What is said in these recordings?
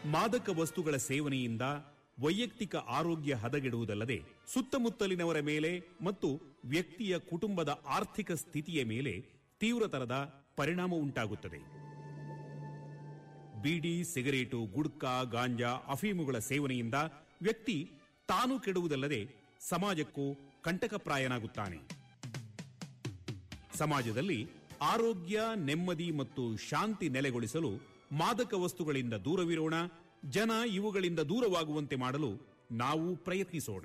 ಮಾದಕ ವಸ್ತುಗಳ ಸೇವನೆಯಿಂದ ವೈಯಕ್ತಿಕ ಆರೋಗ್ಯ ಹದಗೆಡುವುದಲ್ಲದೆ ಸುತ್ತಮುತ್ತಲಿನವರ ಮೇಲೆ ಮತ್ತು ವ್ಯಕ್ತಿಯ ಕುಟುಂಬದ ಆರ್ಥಿಕ ಸ್ಥಿತಿಯ ಮೇಲೆ ತೀವ್ರತರದ ಪರಿಣಾಮ ಉಂಟಾಗುತ್ತದೆ ಬೀಡಿ ಸಿಗರೇಟು ಗುಡ್ಕಾ ಗಾಂಜಾ ಅಫೀಮುಗಳ ಸೇವನೆಯಿಂದ ವ್ಯಕ್ತಿ ತಾನು ಕೆಡುವುದಲ್ಲದೆ ಸಮಾಜಕ್ಕೂ ಕಂಟಕಪ್ರಾಯನಾಗುತ್ತಾನೆ ಸಮಾಜದಲ್ಲಿ ಆರೋಗ್ಯ ನೆಮ್ಮದಿ ಮತ್ತು ಶಾಂತಿ ನೆಲೆಗೊಳಿಸಲು ಮಾದಕ ವಸ್ತುಗಳಿಂದ ದೂರವಿರೋಣ ಜನ ಇವುಗಳಿಂದ ದೂರವಾಗುವಂತೆ ಮಾಡಲು ನಾವು ಪ್ರಯತ್ನಿಸೋಣ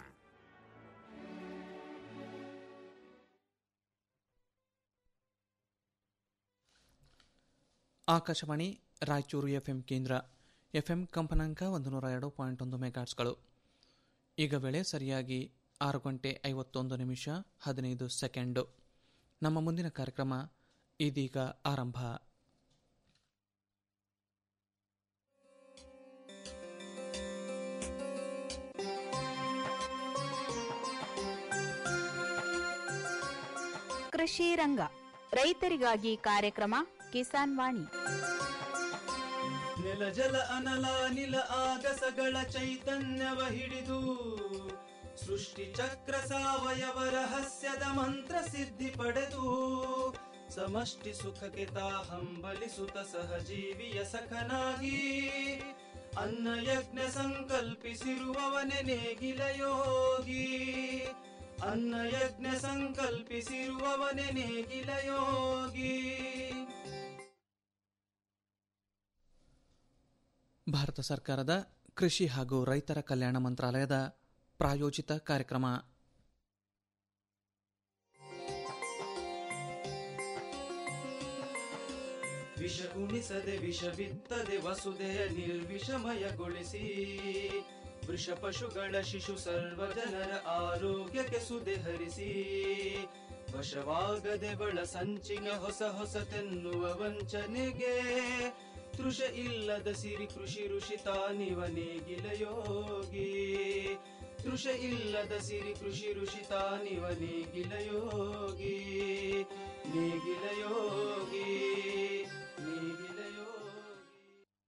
ಆಕಾಶವಾಣಿ ರಾಯಚೂರು ಎಫ್ಎಂ ಕೇಂದ್ರ ಎಫ್ಎಂ ಕಂಪನಾಂಕ ಒಂದು ನೂರ ಎರಡು ಪಾಯಿಂಟ್ ಒಂದು ಮೆಗಾಟ್ಸ್ಗಳು ಈಗ ವೇಳೆ ಸರಿಯಾಗಿ ಆರು ಗಂಟೆ ಐವತ್ತೊಂದು ನಿಮಿಷ ಹದಿನೈದು ಸೆಕೆಂಡು ನಮ್ಮ ಮುಂದಿನ ಕಾರ್ಯಕ್ರಮ ಇದೀಗ ಆರಂಭ ಕೃಷಿ ರಂಗ ರೈತರಿಗಾಗಿ ಕಾರ್ಯಕ್ರಮ ಕಿಸಾನ್ ವಾಣಿ ನೆಲ ಜಲ ಅನಲ ನಿಲ ಆಗಸಗಳ ಚೈತನ್ಯವ ಹಿಡಿದು ಸೃಷ್ಟಿ ಚಕ್ರ ಸಾವಯವ ರಹಸ್ಯದ ಮಂತ್ರ ಸಿದ್ಧಿ ಪಡೆದು ಸಮಷ್ಟಿ ಸುಖಕ್ಕೆ ತಾ ಹಂಬಲಿಸುತ್ತ ಸಹಜೀವಿಯ ಸಖನಾಗಿ ಅನ್ನ ಯಜ್ಞ ಸಂಕಲ್ಪಿಸಿರುವವನೆ ನೇಗಿಲ ಯೋಗಿ ಅನ್ನ ಯಜ್ಞ ಸಂಕಲ್ಪಿಸಿರುವವನೆ ನೇಗಿಲ ಯೋಗಿ ಭಾರತ ಸರ್ಕಾರದ ಕೃಷಿ ಹಾಗೂ ರೈತರ ಕಲ್ಯಾಣ ಮಂತ್ರಾಲಯದ ಪ್ರಾಯೋಜಿತ ಕಾರ್ಯಕ್ರಮ ವಿಷ ಉಣಿಸದೆ ವಿಷ ಬಿತ್ತದೆ ವಸುದೆಯ ನಿರ್ವಿಷಮಯಗೊಳಿಸಿ ವೃಷ ಪಶುಗಳ ಶಿಶು ಸರ್ವ ಜನರ ಆರೋಗ್ಯಕ್ಕೆ ಸುದೆ ಹರಿಸಿ ವಶವಾಗದೆ ಬಳ ಸಂಚಿನ ಹೊಸ ಹೊಸತೆನ್ನುವ ವಂಚನೆಗೆ ತೃಷ ಇಲ್ಲದ ಸಿರಿ ಕೃಷಿ ಋಷಿ ತಾನಿವ ನೇಗಿಲ ಯೋಗಿ ತೃಷ ಇಲ್ಲದ ಸಿರಿ ಕೃಷಿ ಋಷಿ ತಾನಿವ ನೇಗಿಲ ಯೋಗಿ ನೇಗಿಲ ಯೋಗಿ ನೇಗಿಲ ಯೋಗಿ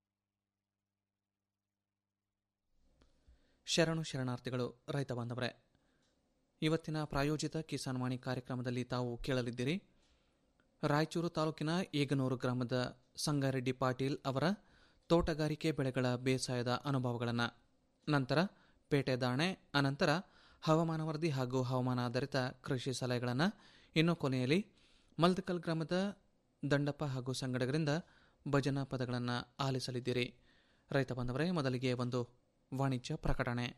ಶರಣು ಶರಣಾರ್ಥಿಗಳು ರೈತ ಬಾಂಧವರೇ ಇವತ್ತಿನ ಪ್ರಾಯೋಜಿತ ಕಿಸಾನ್ ವಾಣಿ ಕಾರ್ಯಕ್ರಮದಲ್ಲಿ ತಾವು ಕೇಳಲಿದ್ದೀರಿ ರಾಯಚೂರು ತಾಲೂಕಿನ ಏಗನೂರು ಗ್ರಾಮದ ಸಂಗಾರೆಡ್ಡಿ ಪಾಟೀಲ್ ಅವರ ತೋಟಗಾರಿಕೆ ಬೆಳೆಗಳ ಬೇಸಾಯದ ಅನುಭವಗಳನ್ನು ನಂತರ ಪೇಟೆ ದಾಣೆ ಅನಂತರ ಹವಾಮಾನ ವರದಿ ಹಾಗೂ ಹವಾಮಾನ ಆಧಾರಿತ ಕೃಷಿ ಸಲಹೆಗಳನ್ನು ಇನ್ನು ಕೊನೆಯಲ್ಲಿ ಮಲ್ದಕಲ್ ಗ್ರಾಮದ ದಂಡಪ್ಪ ಹಾಗೂ ಸಂಗಡಗರಿಂದ ಭಜನಾ ಪದಗಳನ್ನು ಆಲಿಸಲಿದ್ದೀರಿ ರೈತ ಬಾಂಧವರೇ ಮೊದಲಿಗೆ ಒಂದು ವಾಣಿಜ್ಯ ಪ್ರಕಟಣೆ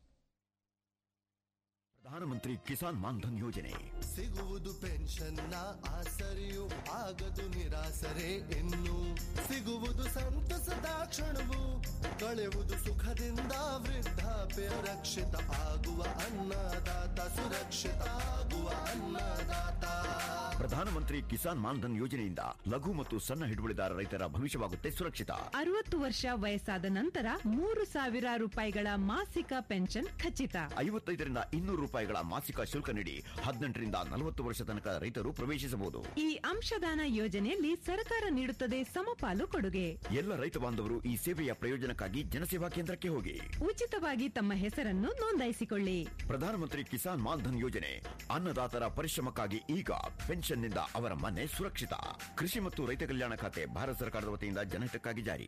ಪ್ರಧಾನಮಂತ್ರಿ ಕಿಸಾನ್ ಮಾನ್ಧನ್ ಯೋಜನೆ ಸಿಗುವುದು ಪೆನ್ಷನ್ನ ಆಸರೆಯು ಆಗದು ನಿರಾಸರೆ ಇನ್ನು ಸಿಗುವುದು ಸಂತಸದ ಕ್ಷಣವು ಕಳೆಯುವುದು ಸುಖದಿಂದ ವೃದ್ಧಾಪ್ಯ ರಕ್ಷಿತ ಆಗುವ ಅನ್ನದಾತ ಸುರಕ್ಷಿತ ಆಗುವ ಅನ್ನದಾತ ಪ್ರಧಾನಮಂತ್ರಿ ಕಿಸಾನ್ ಮಾನ್ಧನ್ ಯೋಜನೆಯಿಂದ ಲಘು ಮತ್ತು ಸಣ್ಣ ಹಿಡುವಳಿದಾರ ರೈತರ ಭವಿಷ್ಯವಾಗುತ್ತೆ ಸುರಕ್ಷಿತ ಅರವತ್ತು ವರ್ಷ ವಯಸ್ಸಾದ ನಂತರ ಮೂರು ಸಾವಿರ ರೂಪಾಯಿಗಳ ಮಾಸಿಕ ಪೆನ್ಷನ್ ಖಚಿತ ಐವತ್ತೈದರಿಂದ ಇನ್ನೂರು ರೂಪಾಯಿಗಳ ಮಾಸಿಕ ಶುಲ್ಕ ನೀಡಿ ಹದಿನೆಂಟರಿಂದ ನಲವತ್ತು ವರ್ಷ ತನಕ ರೈತರು ಪ್ರವೇಶಿಸಬಹುದು ಈ ಅಂಶದಾನ ಯೋಜನೆಯಲ್ಲಿ ಸರ್ಕಾರ ನೀಡುತ್ತದೆ ಸಮಪಾಲು ಕೊಡುಗೆ ಎಲ್ಲ ರೈತ ಬಾಂಧವರು ಈ ಸೇವೆಯ ಪ್ರಯೋಜನಕ್ಕಾಗಿ ಜನಸೇವಾ ಕೇಂದ್ರಕ್ಕೆ ಹೋಗಿ ಉಚಿತವಾಗಿ ತಮ್ಮ ಹೆಸರನ್ನು ನೋಂದಾಯಿಸಿಕೊಳ್ಳಿ ಪ್ರಧಾನಮಂತ್ರಿ ಕಿಸಾನ್ ಮಾನ್ಧನ್ ಯೋಜನೆ ಅನ್ನದಾತರ ಪರಿಶ್ರಮಕ್ಕಾಗಿ ಈಗ ಪೆನ್ಷನ್ನಿಂದ ಅವರ ಮನೆ ಸುರಕ್ಷಿತ ಕೃಷಿ ಮತ್ತು ರೈತ ಕಲ್ಯಾಣ ಖಾತೆ ಭಾರತ ಸರ್ಕಾರದ ವತಿಯಿಂದ ಜನಹಿತಕ್ಕಾಗಿ ಜಾರಿ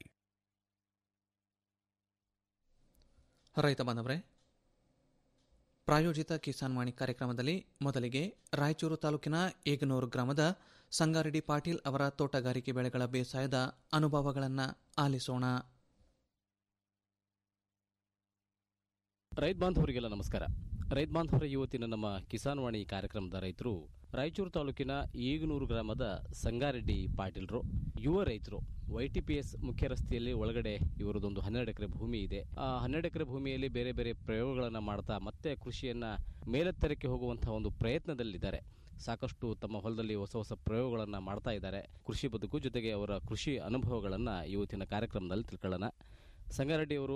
ರೈತ ಬಾಂಧವರೇ ಪ್ರಾಯೋಜಿತ ಕಿಸಾನ್ ವಾಣಿ ಕಾರ್ಯಕ್ರಮದಲ್ಲಿ ಮೊದಲಿಗೆ ರಾಯಚೂರು ತಾಲೂಕಿನ ಏಗನೂರು ಗ್ರಾಮದ ಸಂಗಾರೆಡ್ಡಿ ಪಾಟೀಲ್ ಅವರ ತೋಟಗಾರಿಕೆ ಬೆಳೆಗಳ ಬೇಸಾಯದ ಅನುಭವಗಳನ್ನು ಆಲಿಸೋಣ ರೈತ ಬಾಂಧವರಿಗೆಲ್ಲ ನಮಸ್ಕಾರ ರೈತ ಬಾಂಧವರ ಇವತ್ತಿನ ನಮ್ಮ ಕಿಸಾನ್ ವಾಣಿ ಕಾರ್ಯಕ್ರಮದ ರೈತರು ರಾಯಚೂರು ತಾಲೂಕಿನ ಈಗನೂರು ಗ್ರಾಮದ ಸಂಗಾರೆಡ್ಡಿ ಪಾಟೀಲ್ರು ಯುವ ರೈತರು ವೈ ಟಿ ಪಿ ಎಸ್ ಮುಖ್ಯ ರಸ್ತೆಯಲ್ಲಿ ಒಳಗಡೆ ಇವರದೊಂದು ಹನ್ನೆರಡು ಎಕರೆ ಭೂಮಿ ಇದೆ ಆ ಹನ್ನೆರಡು ಎಕರೆ ಭೂಮಿಯಲ್ಲಿ ಬೇರೆ ಬೇರೆ ಪ್ರಯೋಗಗಳನ್ನು ಮಾಡ್ತಾ ಮತ್ತೆ ಕೃಷಿಯನ್ನ ಮೇಲೆತ್ತರಕ್ಕೆ ಹೋಗುವಂತಹ ಒಂದು ಪ್ರಯತ್ನದಲ್ಲಿದ್ದಾರೆ ಸಾಕಷ್ಟು ತಮ್ಮ ಹೊಲದಲ್ಲಿ ಹೊಸ ಹೊಸ ಪ್ರಯೋಗಗಳನ್ನು ಮಾಡ್ತಾ ಇದ್ದಾರೆ ಕೃಷಿ ಬದುಕು ಜೊತೆಗೆ ಅವರ ಕೃಷಿ ಅನುಭವಗಳನ್ನು ಇವತ್ತಿನ ಕಾರ್ಯಕ್ರಮದಲ್ಲಿ ತಿಳ್ಕೊಳ್ಳೋಣ ಸಂಗಾರೆಡ್ಡಿ ಅವರು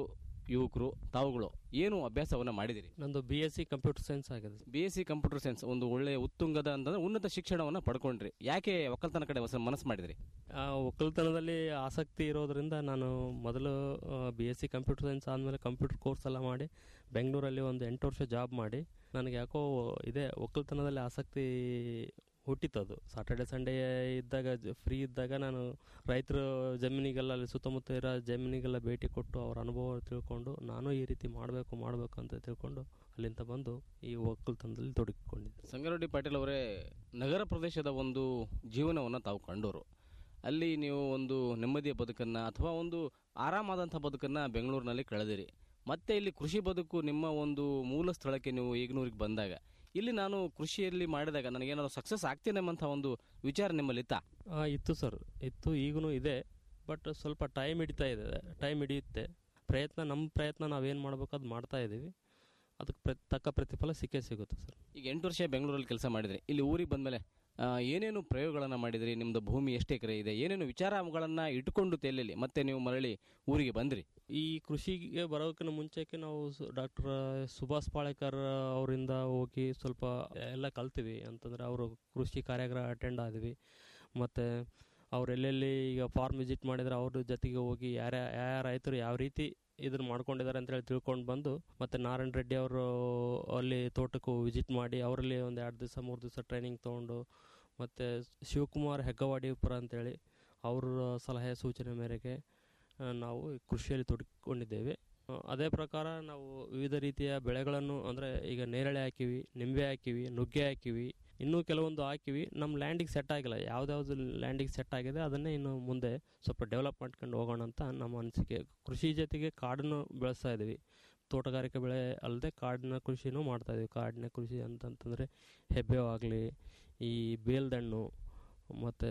ಯುವಕರು ತಾವುಗಳು ಏನು ಅಭ್ಯಾಸವನ್ನು ಮಾಡಿದಿರಿ ನಂದು B S C computer science ಆಗಿದೆ B S C computer science ಒಂದು ಒಳ್ಳೆ ಉತ್ತುಂಗದ ಅಂತಂದ್ರೆ ಉನ್ನತ ಶಿಕ್ಷಣವನ್ನು ಪಡ್ಕೊಂಡ್ರಿ ಯಾಕೆ ಒಕ್ಕಲ್ತನ ಕಡೆ ಹೊಸ ಮನಸ್ಸು ಮಾಡಿದ್ರಿ ಆ, ಒಕ್ಕಲ್ತನದಲ್ಲಿ ಆಸಕ್ತಿ ಇರೋದ್ರಿಂದ ನಾನು ಮೊದಲು B S C computer science ಆದಮೇಲೆ ಕಂಪ್ಯೂಟರ್ ಕೋರ್ಸ್ ಎಲ್ಲ ಮಾಡಿ ಬೆಂಗಳೂರಲ್ಲಿ ಒಂದು ಎಂಟು ವರ್ಷ ಜಾಬ್ ಮಾಡಿ ನನಗೆ ಯಾಕೋ ಇದೆ ಒಕ್ಕಲ್ತನದಲ್ಲಿ ಆಸಕ್ತಿ ಹುಟ್ಟಿತದು ಸಾಟರ್ಡೆ ಸಂಡೇ ಇದ್ದಾಗ ಫ್ರೀ ಇದ್ದಾಗ ನಾನು ರೈತರ ಜಮೀನಿಗೆಲ್ಲ ಅಲ್ಲಿ ಸುತ್ತಮುತ್ತ ಇರೋ ಜಮೀನಿಗೆಲ್ಲ ಭೇಟಿ ಕೊಟ್ಟು ಅವ್ರ ಅನುಭವ ತಿಳ್ಕೊಂಡು ನಾನು ಈ ರೀತಿ ಮಾಡಬೇಕು ಮಾಡಬೇಕು ಅಂತ ತಿಳ್ಕೊಂಡು ಅಲ್ಲಿಂದ ಬಂದು ಈ ಒಕ್ಕಲ್ತನದಲ್ಲಿ ತೊಡಗಿಕೊಂಡಿದ್ದೆ ಸಂಗಾರೆಡ್ಡಿ ಪಾಟೀಲ್ ಅವರೇ ನಗರ ಪ್ರದೇಶದ ಒಂದು ಜೀವನವನ್ನು ತಾವು ಕಂಡವರು ಅಲ್ಲಿ ನೀವು ಒಂದು ನೆಮ್ಮದಿಯ ಬದುಕನ್ನು ಅಥವಾ ಒಂದು ಆರಾಮಾದಂಥ ಬದುಕನ್ನು ಬೆಂಗಳೂರಿನಲ್ಲಿ ಕಳೆದಿರಿ ಮತ್ತೆ ಇಲ್ಲಿ ಕೃಷಿ ಬದುಕು ನಿಮ್ಮ ಒಂದು ಮೂಲ ಸ್ಥಳಕ್ಕೆ ನೀವು ಈಗನೂರಿಗೆ ಬಂದಾಗ ಇಲ್ಲಿ ನಾನು ಕೃಷಿಯಲ್ಲಿ ಮಾಡಿದಾಗ ನನಗೇನಾದ್ರು ಸಕ್ಸಸ್ ಆಗ್ತೇನೆಂಬಂಥ ಒಂದು ವಿಚಾರ ನಿಮ್ಮಲ್ಲಿ ಇತ್ತಾ ಆ, ಇತ್ತು ಸರ್ ಇತ್ತು ಈಗೂ ಇದೆ ಬಟ್ ಸ್ವಲ್ಪ ಟೈಮ್ ಹಿಡಿತಾ ಇದೆ ಟೈಮ್ ಹಿಡಿಯುತ್ತೆ ಪ್ರಯತ್ನ ನಮ್ಮ ಪ್ರಯತ್ನ ನಾವೇನು ಮಾಡಬೇಕು ಅದು ಮಾಡ್ತಾ ಇದ್ದೀವಿ ಅದಕ್ಕೆ ಪ್ರ ತಕ್ಕ ಪ್ರತಿಫಲ ಸಿಕ್ಕೇ ಸಿಗುತ್ತೆ ಸರ್ ಈಗ ಎಂಟು ವರ್ಷ ಬೆಂಗಳೂರಲ್ಲಿ ಕೆಲಸ ಮಾಡಿದ್ರಿ ಇಲ್ಲಿ ಊರಿಗೆ ಬಂದಮೇಲೆ ಏನೇನು ಪ್ರಯೋಗಗಳನ್ನು ಮಾಡಿದ್ರಿ ನಿಮ್ಮದು ಭೂಮಿ ಎಷ್ಟು ಎಕರೆ ಇದೆ ಏನೇನು ವಿಚಾರಗಳನ್ನು ಇಟ್ಟುಕೊಂಡು ತೆಲೆಯಲ್ಲಿ ಮತ್ತೆ ನೀವು ಮರಳಿ ಊರಿಗೆ ಬಂದ್ರಿ ಈ ಕೃಷಿಗೆ ಬರೋಕ್ಕಿಂತ ಮುಂಚೆಗೆ ನಾವು ಡಾಕ್ಟರ್ ಸುಭಾಷ್ ಪಾಳೇಕರ್ ಅವರಿಂದ ಹೋಗಿ ಸ್ವಲ್ಪ ಎಲ್ಲ ಕಲ್ತೀವಿ ಅಂತಂದರೆ ಅವರು ಕೃಷಿ ಕಾರ್ಯಾಗಾರ ಅಟೆಂಡ್ ಆದ್ವಿ ಮತ್ತು ಅವ್ರು ಎಲ್ಲೆಲ್ಲಿ ಈಗ ಫಾರ್ಮ್ ವಿಸಿಟ್ ಮಾಡಿದ್ರೆ ಅವ್ರ ಜೊತೆಗೆ ಹೋಗಿ ಯಾರ ಯಾವ ರೈತರು ಯಾವ ರೀತಿ ಇದನ್ನ ಮಾಡ್ಕೊಂಡಿದ್ದಾರೆ ಅಂತೇಳಿ ತಿಳ್ಕೊಂಡು ಬಂದು ಮತ್ತು ನಾರಾಯಣ ರೆಡ್ಡಿ ಅವರು ಅಲ್ಲಿ ತೋಟಕ್ಕೂ ವಿಸಿಟ್ ಮಾಡಿ ಅವರಲ್ಲಿ ಒಂದು ಎರಡು ದಿವಸ ಮೂರು ದಿವಸ ಟ್ರೈನಿಂಗ್ ತೊಗೊಂಡು ಮತ್ತು ಶಿವಕುಮಾರ್ ಹೆಗ್ಗವಾಡಿಪುರ ಅಂತೇಳಿ ಅವ್ರ ಸಲಹೆ ಸೂಚನೆ ಮೇರೆಗೆ ಆ, ನಾವು ಕೃಷಿಯಲ್ಲಿ ತೊಡಗಿಕೊಂಡಿದ್ದೇವೆ ಆ, ಅದೇ ಪ್ರಕಾರ ನಾವು ವಿವಿಧ ರೀತಿಯ ಬೆಳೆಗಳನ್ನು ಅಂದರೆ ಈಗ ನೇರಳೆ ಹಾಕಿವಿ ನಿಂಬೆ ಹಾಕಿವಿ ನುಗ್ಗೆ ಹಾಕಿವಿ ಇನ್ನೂ ಕೆಲವೊಂದು ಹಾಕಿವಿ ನಮ್ಮ ಲ್ಯಾಂಡಿಗೆ ಸೆಟ್ ಆಗಿಲ್ಲ ಯಾವ್ದ್ಯಾವ್ದು ಲ್ಯಾಂಡಿಗೆ ಸೆಟ್ ಆಗಿದೆ ಅದನ್ನೇ ಇನ್ನು ಮುಂದೆ ಸ್ವಲ್ಪ ಡೆವಲಪ್ ಮಾಡ್ಕೊಂಡು ಹೋಗೋಣ ಅಂತ ನಮ್ಮ ಅನಿಸಿಕೆ ಕೃಷಿ ಜೊತೆಗೆ ಕಾಡನ್ನು ಬೆಳೆಸ್ತಾ ಇದ್ದೀವಿ ತೋಟಗಾರಿಕೆ ಬೆಳೆ ಅಲ್ಲದೆ ಕಾಡಿನ ಕೃಷಿನೂ ಮಾಡ್ತಾ ಇದೀವಿ ಕಾಡಿನ ಕೃಷಿ ಅಂತಂತಂದರೆ ಹೆಬ್ಬೇವು ಆಗಲಿ ಈ ಬೇಲ್ದಣ್ಣು ಮತ್ತು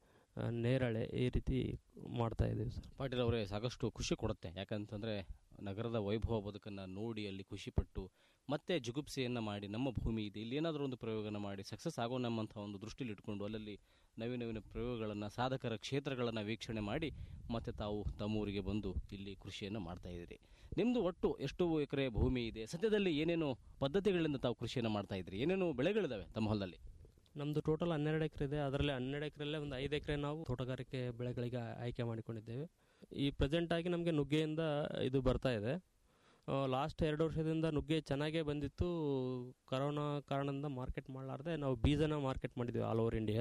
ನೇರಳೆ ಈ ರೀತಿ ಮಾಡ್ತಾ ಇದ್ದೀವಿ ಸರ್ ಪಾಟೀಲ್ ಅವರೇ ಸಾಕಷ್ಟು ಖುಷಿ ಕೊಡುತ್ತೆ ಯಾಕಂತಂದರೆ ನಗರದ ವೈಭವ ಬದುಕನ್ನು ನೋಡಿ ಅಲ್ಲಿ ಖುಷಿಪಟ್ಟು ಮತ್ತೆ ಜುಗುಪ್ಸೆಯನ್ನು ಮಾಡಿ ನಮ್ಮ ಭೂಮಿ ಇದೆ ಇಲ್ಲಿ ಏನಾದರೂ ಒಂದು ಪ್ರಯೋಗನ ಮಾಡಿ ಸಕ್ಸಸ್ ಆಗೋ ನಮ್ಮಂಥ ಒಂದು ದೃಷ್ಟಿಲಿ ಇಟ್ಕೊಂಡು ಅಲ್ಲಲ್ಲಿ ನವೀನ ನವೀನ ಪ್ರಯೋಗಗಳನ್ನು ಸಾಧಕರ ಕ್ಷೇತ್ರಗಳನ್ನು ವೀಕ್ಷಣೆ ಮಾಡಿ ಮತ್ತೆ ತಾವು ತಮ್ಮೂರಿಗೆ ಬಂದು ಇಲ್ಲಿ ಕೃಷಿಯನ್ನು ಮಾಡ್ತಾ ಇದ್ದೀರಿ ನಿಮ್ಮದು ಒಟ್ಟು ಎಷ್ಟು ಎಕರೆ ಭೂಮಿ ಇದೆ ಸದ್ಯದಲ್ಲಿ ಏನೇನು ಪದ್ಧತಿಗಳಿಂದ ತಾವು ಕೃಷಿಯನ್ನು ಮಾಡ್ತಾ ಇದ್ದೀರಿ ಏನೇನು ಬೆಳೆಗಳಿದಾವೆ ತಮ್ಮ ಹೊಲದಲ್ಲಿ ನಮ್ಮದು ಟೋಟಲ್ ಹನ್ನೆರಡು ಎಕರೆ ಇದೆ ಅದರಲ್ಲಿ ಹನ್ನೆರಡು ಎಕರೆಲ್ಲೇ ಒಂದು ಐದು ಎಕರೆ ನಾವು ತೋಟಗಾರಿಕೆ ಬೆಳೆಗಳಿಗೆ ಆಯ್ಕೆ ಮಾಡಿಕೊಂಡಿದ್ದೇವೆ ಈ ಪ್ರೆಸೆಂಟ್ ಆಗಿ ನಮಗೆ ನುಗ್ಗೆಯಿಂದ ಇದು ಬರ್ತಾ ಇದೆ ಲಾಸ್ಟ್ ಎರಡು ವರ್ಷದಿಂದ ನುಗ್ಗೆ ಚೆನ್ನಾಗೇ ಬಂದಿತ್ತು ಕರೋನಾ ಕಾರಣದಿಂದ ಮಾರ್ಕೆಟ್ ಮಾಡಲಾರ್ದೆ ನಾವು ಬೀಜನ ಮಾರ್ಕೆಟ್ ಮಾಡಿದ್ವಿ ಆಲ್ ಓವರ್ ಇಂಡಿಯಾ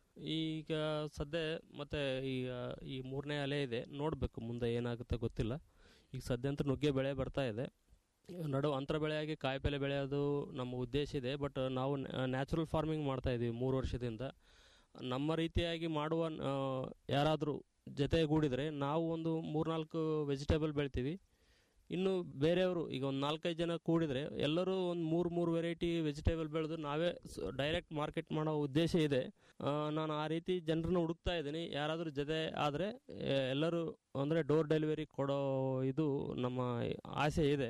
ಈಗ ಸದ್ಯ ಮತ್ತು ಈಗ ಈ ಮೂರನೇ ಅಲೆ ಇದೆ ನೋಡಬೇಕು ಮುಂದೆ ಏನಾಗುತ್ತೆ ಗೊತ್ತಿಲ್ಲ ಈಗ ಸದ್ಯ ಅಂತೂ ನುಗ್ಗೆ ಬೆಳೆ ಬರ್ತಾ ಇದೆ ನಡು ಅಂತರ ಬೆಳೆಯಾಗಿ ಕಾಯಿಪಲ್ಲೆ ಬೆಳೆಯೋದು ನಮ್ಮ ಉದ್ದೇಶ ಇದೆ ಬಟ್ ನಾವು ನ್ಯಾಚುರಲ್ ಫಾರ್ಮಿಂಗ್ ಮಾಡ್ತಾ ಇದ್ದೀವಿ ಮೂರು ವರ್ಷದಿಂದ ನಮ್ಮ ರೀತಿಯಾಗಿ ಮಾಡುವ ಯಾರಾದರೂ ಜೊತೆಗೂಡಿದರೆ ನಾವು ಒಂದು ಮೂರ್ನಾಲ್ಕು ವೆಜಿಟೇಬಲ್ ಬೆಳಿತೀವಿ ಇನ್ನು ಬೇರೆಯವರು ಈಗ ಒಂದು ನಾಲ್ಕೈದು ಜನ ಕೂಡಿದರೆ ಎಲ್ಲರೂ ಒಂದು ಮೂರು ಮೂರು ವೆರೈಟಿ ವೆಜಿಟೇಬಲ್ ಬೆಳೆದು ನಾವೇ ಡೈರೆಕ್ಟ್ ಮಾರ್ಕೆಟ್ ಮಾಡೋ ಉದ್ದೇಶ ಇದೆ ಆ, ನಾನು ಆ ರೀತಿ ಜನರನ್ನ ಹುಡುಕ್ತಾ ಇದ್ದೀನಿ ಯಾರಾದರೂ ಜೊತೆ ಆದರೆ ಎಲ್ಲರೂ ಅಂದರೆ ಡೋರ್ ಡೆಲಿವರಿ ಕೊಡೋ ಇದು ನಮ್ಮ ಆಸೆ ಇದೆ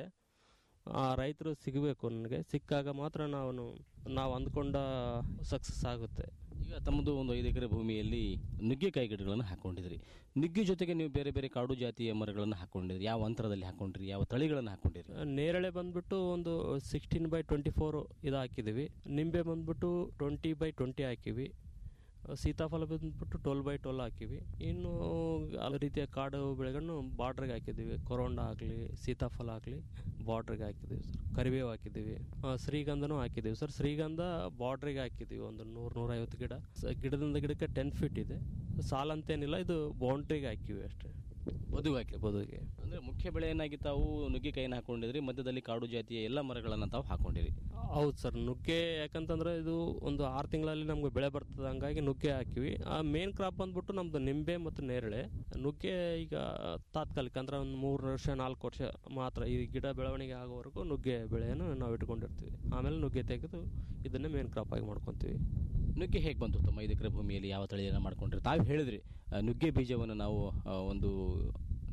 ಆ ರೈತರು ಸಿಗಬೇಕು ನನಗೆ ಸಿಕ್ಕಾಗ ಮಾತ್ರ ನಾವು ನಾವು ಅಂದ್ಕೊಂಡ ಸಕ್ಸಸ್ ಆಗುತ್ತೆ ಈಗ ತಮ್ಮದು ಒಂದು ಐದು ಎಕರೆ ಭೂಮಿಯಲ್ಲಿ ನುಗ್ಗೆಕಾಯಿ ಗಿಡಗಳನ್ನು ಹಾಕೊಂಡಿದ್ರಿ ನುಗ್ಗೆ ಜೊತೆಗೆ ನೀವು ಬೇರೆ ಬೇರೆ ಕಾಡು ಜಾತಿಯ ಮರಗಳನ್ನು ಹಾಕೊಂಡಿದ್ರಿ ಯಾವ ಅಂತರದಲ್ಲಿ ಹಾಕೊಂಡ್ರಿ ಯಾವ ತಳಿಗಳನ್ನು ಹಾಕೊಂಡಿರಿ ನೇರಳೆ ಬಂದ್ಬಿಟ್ಟು ಒಂದು ಸಿಕ್ಸ್ಟೀನ್ ಬೈ ಟ್ವೆಂಟಿ ಫೋರ್ ಇದು ಹಾಕಿದ್ದೀವಿ ನಿಂಬೆ ಬಂದ್ಬಿಟ್ಟು ಟ್ವೆಂಟಿ ಬೈ ಟ್ವೆಂಟಿ ಹಾಕಿವಿ ಸೀತಾಫಲ ಬಂದ್ಬಿಟ್ಟು ಟ್ವೆಲ್ ಬೈ ಟ್ವೆಲ್ ಹಾಕಿವಿ ಇನ್ನು ಹಲವು ರೀತಿಯ ಕಾಡು ಬೆಳೆಗಳನ್ನು ಬಾರ್ಡ್ರಿಗೆ ಹಾಕಿದ್ದೀವಿ ಕೊರೋಂಡ ಆಗಲಿ ಸೀತಾಫಲ ಆಗಲಿ ಬಾರ್ಡ್ರಿಗೆ ಹಾಕಿದ್ದೀವಿ ಸರ್ ಕರಿಬೇವು ಹಾಕಿದ್ದೀವಿ ಆ, ಶ್ರೀಗಂಧನೂ ಹಾಕಿದ್ದೀವಿ ಸರ್ ಶ್ರೀಗಂಧ ಬಾರ್ಡ್ರಿಗೆ ಹಾಕಿದ್ದೀವಿ ಒಂದು ನೂರು ನೂರೈವತ್ತು ಗಿಡ ಸ- ಗಿಡದಿಂದ ಗಿಡಕ್ಕೆ ಟೆನ್ ಫೀಟ್ ಇದೆ ಸಾಲಂತೇನಿಲ್ಲ ಇದು ಬೌಂಡ್ರಿಗೆ ಹಾಕಿವಿ ಅಷ್ಟೇ ಬದುಕು ಹಾಕಿ ಬದುಗೆ ಅಂದ್ರೆ ಮುಖ್ಯ ಬೆಳೆಯನ್ನಾಗಿ ತಾವು ನುಗ್ಗೆಕಾಯಿನ ಹಾಕೊಂಡಿದ್ರಿ ಮಧ್ಯದಲ್ಲಿ ಕಾಡು ಜಾತಿಯ ಎಲ್ಲ ಮರಗಳನ್ನು ತಾವು ಹಾಕೊಂಡಿರಿ ಹೌದು ಸರ್ ನುಗ್ಗೆ ಯಾಕಂತಂದ್ರೆ ಇದು ಒಂದು ಆರು ತಿಂಗಳಲ್ಲಿ ನಮ್ಗೆ ಬೆಳೆ ಬರ್ತದೆ ಹಂಗಾಗಿ ನುಗ್ಗೆ ಹಾಕಿವಿ ಆ ಮೇನ್ ಕ್ರಾಪ್ ಬಂದ್ಬಿಟ್ಟು ನಮ್ದು ನಿಂಬೆ ಮತ್ತು ನೇರಳೆ ನುಗ್ಗೆ ಈಗ ತಾತ್ಕಾಲಿಕ ಅಂದ್ರೆ ಒಂದು ಮೂರು ವರ್ಷ ನಾಲ್ಕು ವರ್ಷ ಮಾತ್ರ ಈ ಗಿಡ ಬೆಳವಣಿಗೆ ಆಗೋವರೆಗೂ ನುಗ್ಗೆ ಬೆಳೆಯನ್ನು ನಾವು ಇಟ್ಕೊಂಡಿರ್ತೀವಿ ಆಮೇಲೆ ನುಗ್ಗೆ ತೆಗೆದು ಇದನ್ನೇ ಮೇನ್ ಕ್ರಾಪ್ ಆಗಿ ಮಾಡ್ಕೊತೀವಿ ನುಗ್ಗೆ ಹೇಗೆ ಬಂತು ತಮ್ಮ ಐದು ಎಕರೆ ಭೂಮಿಯಲ್ಲಿ ಯಾವ ತಳಿಯನ್ನು ಮಾಡ್ಕೊಂಡ್ರಿ ತಾವು ಹೇಳಿದ್ರಿ ಆ, ನುಗ್ಗೆ ಬೀಜವನ್ನು ನಾವು ಆ, ಒಂದು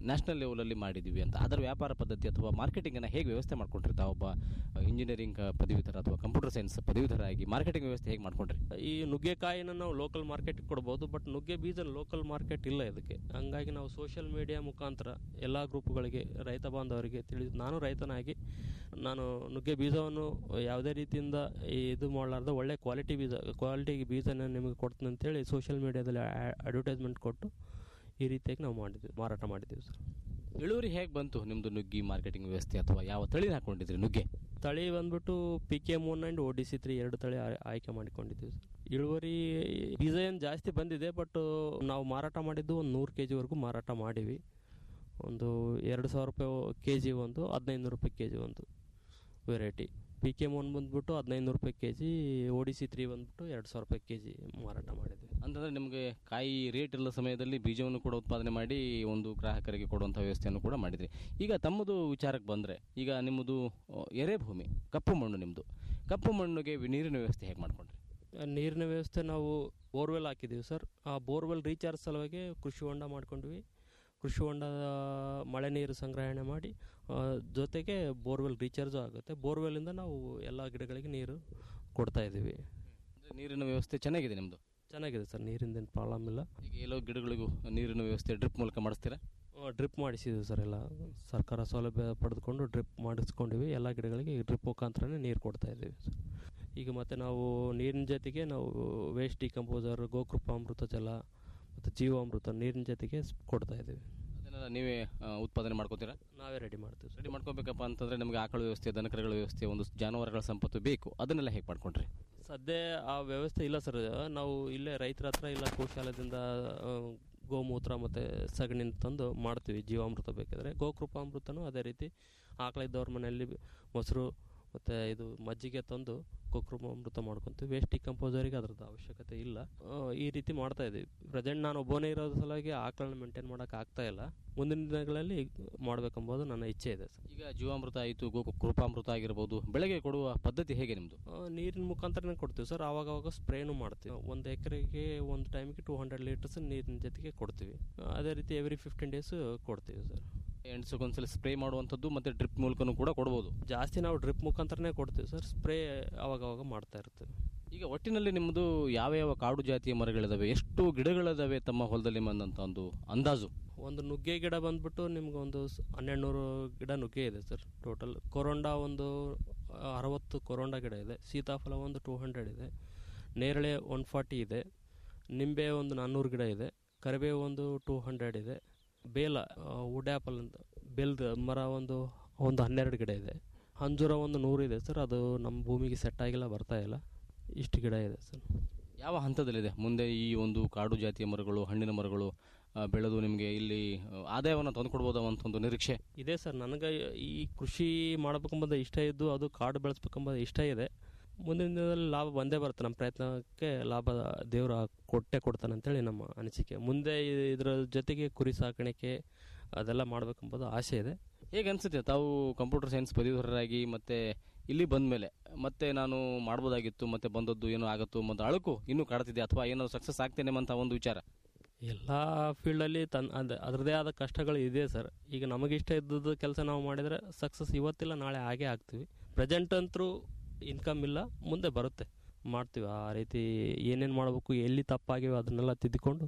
ನ್ಯಾಷನಲ್ ಲೆವೆಲಲ್ಲಿ ಮಾಡಿದ್ದೀವಿ ಅಂತ ಅದರ ವ್ಯಾಪಾರ ಪದ್ಧತಿ ಅಥವಾ ಮಾರ್ಕೆಟಿಂಗನ್ನು ಹೇಗೆ ವ್ಯವಸ್ಥೆ ಮಾಡ್ಕೊಂಡಿರ್ತಾ ಒಬ್ಬ ಇಂಜಿನಿಯರಿಂಗ್ ಪದವೀಧರ ಅಥವಾ ಕಂಪ್ಯೂಟರ್ ಸೈನ್ಸ್ ಪದವೀಧರ ಆಗಿ ಮಾರ್ಕೆಟಿಂಗ್ ವ್ಯವಸ್ಥೆ ಹೇಗೆ ಮಾಡ್ಕೊಂಡ್ರಿ ಈ ನುಗ್ಗೆಕಾಯಿನ ನಾವು ಲೋಕಲ್ ಮಾರ್ಕೆಟ್ಗೆ ಕೊಡ್ಬೋದು ಬಟ್ ನುಗ್ಗೆ ಬೀಜ ಲೋಕಲ್ ಮಾರ್ಕೆಟ್ ಇಲ್ಲ ಇದಕ್ಕೆ ಹಂಗಾಗಿ ನಾವು ಸೋಷಿಯಲ್ ಮೀಡಿಯಾ ಮುಖಾಂತರ ಎಲ್ಲ ಗ್ರೂಪ್ಗಳಿಗೆ ರೈತ ಬಾಂಧವರಿಗೆ ತಿಳಿ ನಾನು ರೈತನಾಗಿ ನಾನು ನುಗ್ಗೆ ಬೀಜವನ್ನು ಯಾವುದೇ ರೀತಿಯಿಂದ ಇದು ಮಾಡಲಾರ್ದ ಒಳ್ಳೆ ಕ್ವಾಲಿಟಿ ಬೀಜ ಕ್ವಾಲಿಟಿ ಬೀಜನ ನಿಮಗೆ ಕೊಡ್ತೀನಿ ಅಂತೇಳಿ ಸೋಷಿಯಲ್ ಮೀಡಿಯಾದಲ್ಲಿ ಅಡ್ವರ್ಟೈಸ್ಮೆಂಟ್ ಕೊಟ್ಟು ಈ ರೀತಿಯಾಗಿ ನಾವು ಮಾಡಿದ್ವಿ ಮಾರಾಟ ಮಾಡಿದ್ದೀವಿ ಸರ್ ಇಳುವರಿ ಹೇಗೆ ಬಂತು ನಿಮ್ಮದು ನುಗ್ಗಿ ಮಾರ್ಕೆಟಿಂಗ್ ವ್ಯವಸ್ಥೆ ಅಥವಾ ಯಾವ ತಳಿನ ಹಾಕೊಂಡಿದ್ರಿ ನುಗ್ಗೆ ತಳಿ ಬಂದ್ಬಿಟ್ಟು P K M one and O D C three ಎರಡು ತಳಿ ಆಯ್- ಆಯ್ಕೆ ಮಾಡಿಕೊಂಡಿದ್ದೀವಿ ಸರ್ ಇಳುವರಿ ಬೀಜ ಏನು ಜಾಸ್ತಿ ಬಂದಿದೆ ಬಟ್ ನಾವು ಮಾರಾಟ ಮಾಡಿದ್ದು ಒಂದು ನೂರು ಕೆ ಜಿವರೆಗೂ ಮಾರಾಟ ಮಾಡೀವಿ ಒಂದು ಎರಡು ಸಾವಿರ ರೂಪಾಯಿ ಕೆ ಜಿ ಒಂದು ಹದಿನೈದು ನೂರು ರೂಪಾಯಿ ಕೆ ಜಿ ಒಂದು variety P K M one ಬಂದ್ಬಿಟ್ಟು ಹದಿನೈದು ನೂರು ರೂಪಾಯಿ K G O D C three ಬಂದ್ಬಿಟ್ಟು ಎರಡು ಸಾವಿರ ರೂಪಾಯಿ ಕೆ ಜಿ ಮಾರಾಟ ಮಾಡಿದ್ವಿ ಅಂತಂದ್ರೆ ನಿಮಗೆ ಕಾಯಿ ರೇಟ್ ಇಲ್ಲದ ಸಮಯದಲ್ಲಿ ಬೀಜವನ್ನು ಕೂಡ ಉತ್ಪಾದನೆ ಮಾಡಿ ಒಂದು ಗ್ರಾಹಕರಿಗೆ ಕೊಡುವಂಥ ವ್ಯವಸ್ಥೆಯನ್ನು ಕೂಡ ಮಾಡಿದ್ರಿ ಈಗ ತಮ್ಮದು ವಿಚಾರಕ್ಕೆ ಬಂದರೆ ಈಗ ನಿಮ್ಮದು ಆ, ಎರೆಭೂಮಿ ಕಪ್ಪು ಮಣ್ಣು ನಿಮ್ಮದು ಕಪ್ಪು ಮಣ್ಣಿಗೆ ವಿ- ನೀರಿನ ವ್ಯವಸ್ಥೆ ಹೇಗೆ ಮಾಡ್ಕೊಂಡ್ರಿ ಆ ನೀರಿನ ವ್ಯವಸ್ಥೆ ನಾವು ಬೋರ್ವೆಲ್ ಹಾಕಿದ್ದೀವಿ ಸರ್ ಆ ಬೋರ್ವೆಲ್ ರೀಚಾರ್ಜ್ ಸಲುವಾಗಿ ಕೃಷಿ ಹೊಂಡ ಮಾಡ್ಕೊಂಡ್ವಿ ಕೃಷಿ ಹೊಂಡದ ಮಳೆ ನೀರು ಸಂಗ್ರಹಣೆ ಮಾಡಿ ಆ, ಜೊತೆಗೆ ಬೋರ್ವೆಲ್ ರೀಚಾರ್ಜು ಆಗುತ್ತೆ ಬೋರ್ವೆಲ್ಲಿಂದ ನಾವು ಎಲ್ಲ ಗಿಡಗಳಿಗೆ ನೀರು ಕೊಡ್ತಾ ಇದ್ದೀವಿ ಅಂದ್ರೆ ನೀರಿನ ವ್ಯವಸ್ಥೆ ಚೆನ್ನಾಗಿದೆ ನಿಮ್ಮದು ಚೆನ್ನಾಗಿದೆ ಸರ್ ನೀರಿಂದೇನು ಪ್ರಾಬ್ಲಮ್ ಇಲ್ಲ ಈಗ ಎಲ್ಲೋ ಗಿಡಗಳಿಗೂ ನೀರಿನ ವ್ಯವಸ್ಥೆ ಡ್ರಿಪ್ ಮೂಲಕ ಮಾಡಿಸ್ತೀರಾ ಡ್ರಿಪ್ ಮಾಡಿಸಿದ್ದೀವಿ ಸರ್ ಎಲ್ಲ ಸರ್ಕಾರ ಸೌಲಭ್ಯ ಪಡೆದುಕೊಂಡು ಡ್ರಿಪ್ ಮಾಡಿಸ್ಕೊಂಡಿವಿ ಎಲ್ಲ ಗಿಡಗಳಿಗೆ ಡ್ರಿಪ್ ಮುಖಾಂತರನೇ ನೀರು ಕೊಡ್ತಾ ಇದ್ದೀವಿ ಸರ್ ಈಗ ಮತ್ತು ನಾವು ನೀರಿನ ಜೊತೆಗೆ ನಾವು ವೇಸ್ಟ್ ಡಿಕಂಪೋಸರ್ ಗೋಕೃಪ ಅಮೃತ ಜಲ ಮತ್ತು ಜೀವಾಮೃತ ನೀರಿನ ಜೊತೆಗೆ ಸ್- ಕೊಡ್ತಾ ಇದ್ದೀವಿ ಅದನ್ನೆಲ್ಲ ನೀವೇ ಆ, ಉತ್ಪಾದನೆ ಮಾಡ್ಕೋತೀರಾ ನಾವೇ ರೆಡಿ ಮಾಡ್ತೀವಿ ಸರ್ ರೆಡಿ ಮಾಡ್ಕೋಬೇಕಪ್ಪ ಅಂತಂದ್ರೆ ನಮಗೆ ಆಕಳ ವ್ಯವಸ್ಥೆ ದನಕರಗಳ ವ್ಯವಸ್ಥೆ ಒಂದು ಜಾನುವಾರುಗಳ ಸಂಪತ್ತು ಬೇಕು ಅದನ್ನೆಲ್ಲ ಹೇಗೆ ಮಾಡ್ಕೊಂಡ್ರಿ ಸದ್ಯ ಆ ವ್ಯವಸ್ಥೆ ಇಲ್ಲ ಸರ್ ನಾವು ಇಲ್ಲೇ ರೈತರ ಹತ್ರ ಇಲ್ಲ ಗೋಶಾಲೆದಿಂದ ಆ, ಗೋಮೂತ್ರ ಮತ್ತು ಸಗಣಿ ತಂದು ಮಾಡ್ತೀವಿ ಜೀವಾಮೃತ ಬೇಕಾದರೆ ಗೋಕೃಪಾಮೃತನೂ ಅದೇ ರೀತಿ ಆಕಳ ಇದ್ದವ್ರ ಮನೆಯಲ್ಲಿ ಮೊಸರು ಮತ್ತು ಇದು ಮಜ್ಜಿಗೆ ತಂದು ಗೋಕೃಪಾಮೃತ ಮಾಡ್ಕೊತೀವಿ ವೇಸ್ಟ್ ಡಿಕಂಪೋಸರಿಗೆ ಅದ್ರದ್ದು ಅವಶ್ಯಕತೆ ಇಲ್ಲ ಆ, ಈ ರೀತಿ ಮಾಡ್ತಾ ಇದ್ದೀವಿ ಪ್ರೆಸೆಂಟ್ ನಾನು ಒಬ್ಬನೇ ಇರೋದ್ರ ಸಲುವಾಗಿ ಆಕಳನ್ನ ಮೇಂಟೈನ್ ಮಾಡೋಕೆ ಆಗ್ತಾ ಇಲ್ಲ ಮುಂದಿನ ದಿನಗಳಲ್ಲಿ ಮಾಡಬೇಕೆಂಬುದು ನನ್ನ ಇಚ್ಛೆ ಇದೆ ಸರ್ ಈಗ ಜೀವಾಮೃತ ಆಯಿತು ಗೋ ಕೃಪಾಮೃತ ಆಗಿರ್ಬೋದು ಬೆಳೆಗೆ ಕೊಡುವ ಪದ್ಧತಿ ಹೇಗೆ ನಿಮ್ಮದು ಆ, ನೀರಿನ ಮುಖಾಂತರನೇ ಕೊಡ್ತೀವಿ ಸರ್ ಆವಾಗ ಅವಾಗ ಸ್ಪ್ರೇನು ಮಾಡ್ತೀವಿ ಒಂದು ಎಕರೆಗೆ ಒಂದು ಟೈಮಿಗೆ ಟೂ ಹಂಡ್ರೆಡ್ ಲೀಟರ್ಸ್ ನೀರಿನ ಜೊತೆಗೆ ಕೊಡ್ತೀವಿ ಆ, ಅದೇ ರೀತಿ ಎವ್ರಿ ಫಿಫ್ಟೀನ್ ಡೇಸ್ ಕೊಡ್ತೀವಿ ಸರ್ ಎಂಟು ಸ್ಪ್ರೇ ಮಾಡುವಂಥದ್ದು ಮತ್ತು ಡ್ರಿಪ್ ಮೂಲಕನೂ ಕೂಡ ಕೊಡ್ಬೋದು ಜಾಸ್ತಿ ನಾವು ಡ್ರಿಪ್ ಮುಖಾಂತರನೇ ಕೊಡ್ತೀವಿ ಸರ್ ಸ್ಪ್ರೇ ಅವಾಗ ಅವಾಗ ಮಾಡ್ತಾ ಇರ್ತೀವಿ ಈಗ ಒಟ್ಟಿನಲ್ಲಿ ನಿಮ್ಮದು ಯಾವ ಯಾವ ಕಾಡು ಜಾತಿಯ ಮರಗಳಿದಾವೆ ಎಷ್ಟು ಗಿಡಗಳಿದಾವೆ ತಮ್ಮ ಹೊಲದಲ್ಲಿ ಬಂದಂಥ ಒಂದು ಅಂದಾಜು ಒಂದು ನುಗ್ಗೆ ಗಿಡ ಬಂದ್ಬಿಟ್ಟು ನಿಮ್ಗೆ ಒಂದು ಸ್- ಹನ್ನೆರಡು ನೂರು ಗಿಡ ನುಗ್ಗೆ ಇದೆ ಸರ್ ಟೋಟಲ್ ಕೊರೋಂಡ ಒಂದು ಆ, ಅರವತ್ತು ಕೊರೋಂಡ ಗಿಡ ಇದೆ ಸೀತಾಫಲ ಒಂದು ಟೂ ಹಂಡ್ರೆಡ್ ಇದೆ ನೇರಳೆ ಒನ್ ಫಾರ್ಟಿ ಇದೆ ನಿಂಬೆ ಒಂದು ನಾನ್ನೂರು ಗಿಡ ಇದೆ ಕರಿಬೇವು ಒಂದು ಟೂ ಹಂಡ್ರೆಡ್ ಇದೆ ಬೇಲ ವುಡ್ ಆ್ಯಪಲ್ ಅಂತ ಬೆಲ್ದ ಮರ ಒಂದು ಒಂದು ಹನ್ನೆರಡು ಗಿಡ ಇದೆ ಅಂಜೂರ ಒಂದು ನೂರು ಇದೆ ಸರ್ ಅದು ನಮ್ಮ ಭೂಮಿಗೆ ಸೆಟ್ ಆಗಿಲ್ಲ ಬರ್ತಾ ಇಲ್ಲ ಇಷ್ಟು ಗಿಡ ಇದೆ ಸರ್ ಯಾವ ಹಂತದಲ್ಲಿದೆ ಮುಂದೆ ಈ ಒಂದು ಕಾಡು ಜಾತಿಯ ಮರಗಳು ಹಣ್ಣಿನ ಮರಗಳು ಆ, ಬೆಳೆದು ನಿಮಗೆ ಇಲ್ಲಿ ಆ, ಆದಾಯವನ್ನು ತಂದುಕೊಡ್ಬೋದು ಅಂತ ಒಂದು ನಿರೀಕ್ಷೆ ಇದೆ ಸರ್ ನನಗೆ ಈ ಕೃಷಿ ಮಾಡಬೇಕೆಂಬುದು ಇಷ್ಟ ಇದ್ದು ಅದು ಕಾಡು ಬೆಳೆಸ್ಬೇಕೆಂಬುದು ಇಷ್ಟ ಇದೆ ಮುಂದಿನ ದಿನದಲ್ಲಿ ಲಾಭ ಬಂದೇ ಬರುತ್ತೆ ನಮ್ಮ ಪ್ರಯತ್ನಕ್ಕೆ ಲಾಭ ದೇವರು ಕೊಟ್ಟೆ ಕೊಡ್ತಾನೆ ಅಂತೇಳಿ ನಮ್ಮ ಅನಿಸಿಕೆ ಮುಂದೆ ಇ- ಇದರ ಜೊತೆಗೆ ಕುರಿ ಸಾಕಾಣಿಕೆ ಅದೆಲ್ಲ ಮಾಡಬೇಕೆಂಬುದು ಆಸೆ ಇದೆ ಹೇಗೆ ಅನ್ಸುತ್ತೆ ತಾವು ಕಂಪ್ಯೂಟರ್ ಸೈನ್ಸ್ ಪದವೀಧರರಾಗಿ ಮತ್ತೆ ಇಲ್ಲಿ ಬಂದ ಮೇಲೆ ಮತ್ತೆ ನಾನು ಮಾಡ್ಬೋದಾಗಿತ್ತು ಮತ್ತೆ ಬಂದದ್ದು ಏನೋ ಆಗತ್ತು ಮತ್ತು ಅಳಕು ಇನ್ನೂ ಕಾಡ್ತಿದೆ ಅಥವಾ ಏನೋ ಸಕ್ಸಸ್ ಆಗ್ತೇನೆ ಅಂತ ಒಂದು ವಿಚಾರ ಎಲ್ಲ ಫೀಲ್ಡಲ್ಲಿ ತನ್ ಅದ ಅದರದೇ ಆದ ಕಷ್ಟಗಳು ಇದೆ ಸರ್ ಈಗ ನಮಗೆ ಇಷ್ಟ ಇದ್ದದ್ದು ಕೆಲಸ ನಾವು ಮಾಡಿದರೆ ಸಕ್ಸಸ್ ಇವತ್ತಿಲ್ಲ ನಾಳೆ ಹಾಗೆ ಆಗ್ತೀವಿ ಪ್ರೆಸೆಂಟ್ ಅಂತರೂ ಇನ್ಕಮ್ ಇಲ್ಲ ಮುಂದೆ ಬರುತ್ತೆ ಮಾಡ್ತೀವಿ ಆ ರೀತಿ ಏನೇನು ಮಾಡಬೇಕು ಎಲ್ಲಿ ತಪ್ಪಾಗಿವೆ ಅದನ್ನೆಲ್ಲ ತಿದ್ದಿಕೊಂಡು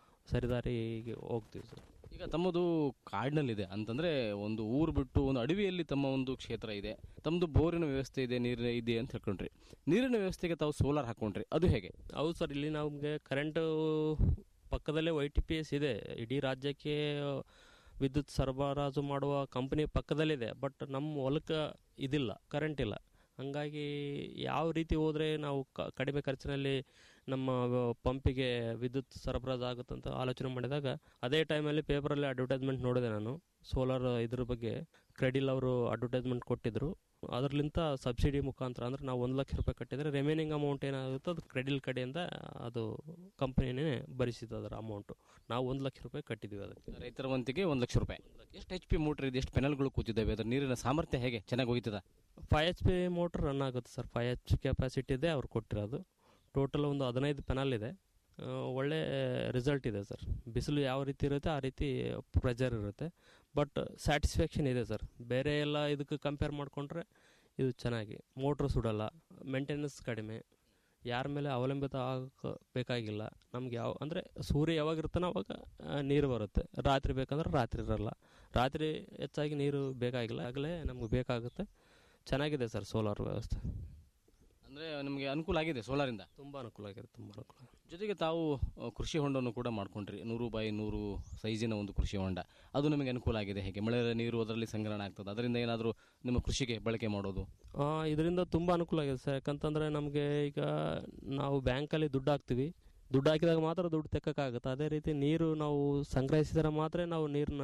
ಸರಿದಾರಿಗೆ ಹೋಗ್ತೀವಿ ಸರ್ ಈಗ ತಮ್ಮದು ಕಾಡಿನಲ್ಲಿದೆ ಅಂತಂದ್ರೆ ಒಂದು ಊರು ಬಿಟ್ಟು ಒಂದು ಅಡವಿಯಲ್ಲಿ ತಮ್ಮ ಒಂದು ಕ್ಷೇತ್ರ ಇದೆ ತಮ್ಮದು ಬೋರಿನ ವ್ಯವಸ್ಥೆ ಇದೆ ನೀರಿನ ಇದೆ ಅಂತ ಹೇಳ್ಕೊಂಡ್ರಿ ನೀರಿನ ವ್ಯವಸ್ಥೆಗೆ ತಾವು ಸೋಲಾರ್ ಹಾಕೊಂಡ್ರಿ ಅದು ಹೇಗೆ ಹೌದು ಸರ್ ಇಲ್ಲಿ ನಮಗೆ ಕರೆಂಟು ಪಕ್ಕದಲ್ಲೇ ವೈ ಟಿ ಪಿ ಎಸ್ ಇದೆ ಇಡೀ ರಾಜ್ಯಕ್ಕೆ ವಿದ್ಯುತ್ ಸರಬರಾಜು ಮಾಡುವ ಕಂಪನಿ ಪಕ್ಕದಲ್ಲಿದೆ ಬಟ್ ನಮ್ಮ ಹೊಲಕ್ಕೆ ಇದಿಲ್ಲ ಕರೆಂಟ್ ಇಲ್ಲ ಹಾಗಾಗಿ ಯಾವ ರೀತಿ ಹೋದರೆ ನಾವು ಕ- ಕಡಿಮೆ ಖರ್ಚಿನಲ್ಲಿ ನಮ್ಮ ಪಂಪಿಗೆ ವಿದ್ಯುತ್ ಸರಬರಾಜು ಆಗುತ್ತಂತ ಆಲೋಚನೆ ಮಾಡಿದಾಗ ಅದೇ ಟೈಮಲ್ಲಿ ಪೇಪರಲ್ಲಿ ಅಡ್ವರ್ಟೈಸ್ಮೆಂಟ್ ನೋಡಿದೆ ನಾನು ಸೋಲಾರ್ ಇದ್ರ ಬಗ್ಗೆ ಕ್ರೆಡಿಲ್ ಅವರು ಅಡ್ವರ್ಟೈಸ್ಮೆಂಟ್ ಕೊಟ್ಟಿದ್ರು ಅದರಲಿಂತ ಸಬ್ಸಿಡಿ ಮುಖಾಂತರ ಅಂದ್ರೆ ನಾವು ಒಂದು ಲಕ್ಷ ರೂಪಾಯಿ ಕಟ್ಟಿದರೆ ರಿಮೈನಿಂಗ್ ಅಮೌಂಟ್ ಏನಾಗುತ್ತೆ ಅದು ಕ್ರೆಡಿಲ್ ಕಡೆಯಿಂದ ಅದು ಕಂಪನಿನೇ ಭರಿಸಿದ್ದು ಅದರ ಅಮೌಂಟು ನಾವು ಒಂದು ಲಕ್ಷ ರೂಪಾಯಿ ಕಟ್ಟಿದ್ವಿ ಅದಕ್ಕೆ ರೈತರ ವಂತಿಗೆ ಒಂದು ಲಕ್ಷ ರೂಪಾಯಿ ಎಷ್ಟು ಎಚ್ ಪಿ ಮೋಟರ್ ಇದೆ ಎಷ್ಟು ಪೆನಲ್ಗಳು ಕೂತಿದ್ದಾವೆ ಅದರ ನೀರಿನ ಸಾಮರ್ಥ್ಯ ಹೇಗೆ ಚೆನ್ನಾಗಿ ಹೋಗ್ತದ five H P motor run ಆಗುತ್ತೆ ಸರ್ ಫೈವ್ ಎಚ್ ಕೆಪಾಸಿಟಿ ಇದೆ ಅವ್ರು ಕೊಟ್ಟಿರೋದು ಟೋಟಲ್ ಒಂದು ಹದಿನೈದು ಪೆನಲ್ ಇದೆ ಆ, ಒಳ್ಳೆ ರಿಸಲ್ಟ್ ಇದೆ ಸರ್ ಬಿಸಿಲು ಯಾವ ರೀತಿ ಇರುತ್ತೆ ಆ ರೀತಿ ಪ್ರೆಜರ್ ಇರುತ್ತೆ ಬಟ್ ಸ್ಯಾಟಿಸ್ಫ್ಯಾಕ್ಷನ್ ಇದೆ ಸರ್ ಬೇರೆ ಎಲ್ಲ ಇದಕ್ಕೆ ಕಂಪೇರ್ ಮಾಡಿಕೊಂಡ್ರೆ ಇದು ಚೆನ್ನಾಗಿ ಮೋಟ್ರ್ ಸುಡಲ್ಲ ಮೇಂಟೆನೆನ್ಸ್ ಕಡಿಮೆ ಯಾರ ಮೇಲೆ ಅವಲಂಬಿತ ಆಗಕ್ಕೆ ಬೇಕಾಗಿಲ್ಲ ನಮ್ಗೆ ಯಾವ ಅಂದರೆ ಸೂರ್ಯ ಯಾವಾಗ ಇರ್ತಾನೆ ಅವಾಗ ಆ, ನೀರು ಬರುತ್ತೆ ರಾತ್ರಿ ಬೇಕಂದ್ರೆ ರಾತ್ರಿ ಇರಲ್ಲ ರಾತ್ರಿ ಹೆಚ್ಚಾಗಿ ನೀರು ಬೇಕಾಗಿಲ್ಲ ಆಗಲೇ ನಮ್ಗೆ ಬೇಕಾಗುತ್ತೆ ಚೆನ್ನಾಗಿದೆ ಸರ್ ಸೋಲಾರ್ ವ್ಯವಸ್ಥೆ ಅಂದರೆ ನಿಮಗೆ ಅನುಕೂಲ ಆಗಿದೆ ಸೋಲಾರಿಂದ ತುಂಬ ಅನುಕೂಲ ಆಗಿದೆ ತುಂಬ ಅನುಕೂಲ ಜೊತೆಗೆ ತಾವು ಆ, ಕೃಷಿ ಹೊಂಡವನ್ನು ಕೂಡ ಮಾಡ್ಕೊಂಡ್ರಿ ನೂರು ಬೈ ನೂರು ಸೈಜಿನ ಒಂದು ಕೃಷಿ ಹೊಂಡ ಅದು ನಿಮಗೆ ಅನುಕೂಲ ಆಗಿದೆ ಹೇಗೆ ಮಳೆ ನೀರು ಅದರಲ್ಲಿ ಸಂಗ್ರಹಣ ಆಗ್ತದೆ ಅದರಿಂದ ಏನಾದರೂ ನಿಮ್ಮ ಕೃಷಿಗೆ ಬಳಕೆ ಮಾಡೋದು ಇದರಿಂದ ತುಂಬ ಅನುಕೂಲ ಆಗಿದೆ ಸರ್ ಯಾಕಂತಂದರೆ ನಮಗೆ ಈಗ ನಾವು ಬ್ಯಾಂಕಲ್ಲಿ ದುಡ್ಡು ಹಾಕ್ತೀವಿ ದುಡ್ಡು ಹಾಕಿದಾಗ ಮಾತ್ರ ದುಡ್ಡು ತೆಕ್ಕೋಕ್ಕಾಗುತ್ತೆ ಅದೇ ರೀತಿ ನೀರು ನಾವು ಸಂಗ್ರಹಿಸಿದರೆ ಮಾತ್ರ ನಾವು ನೀರನ್ನ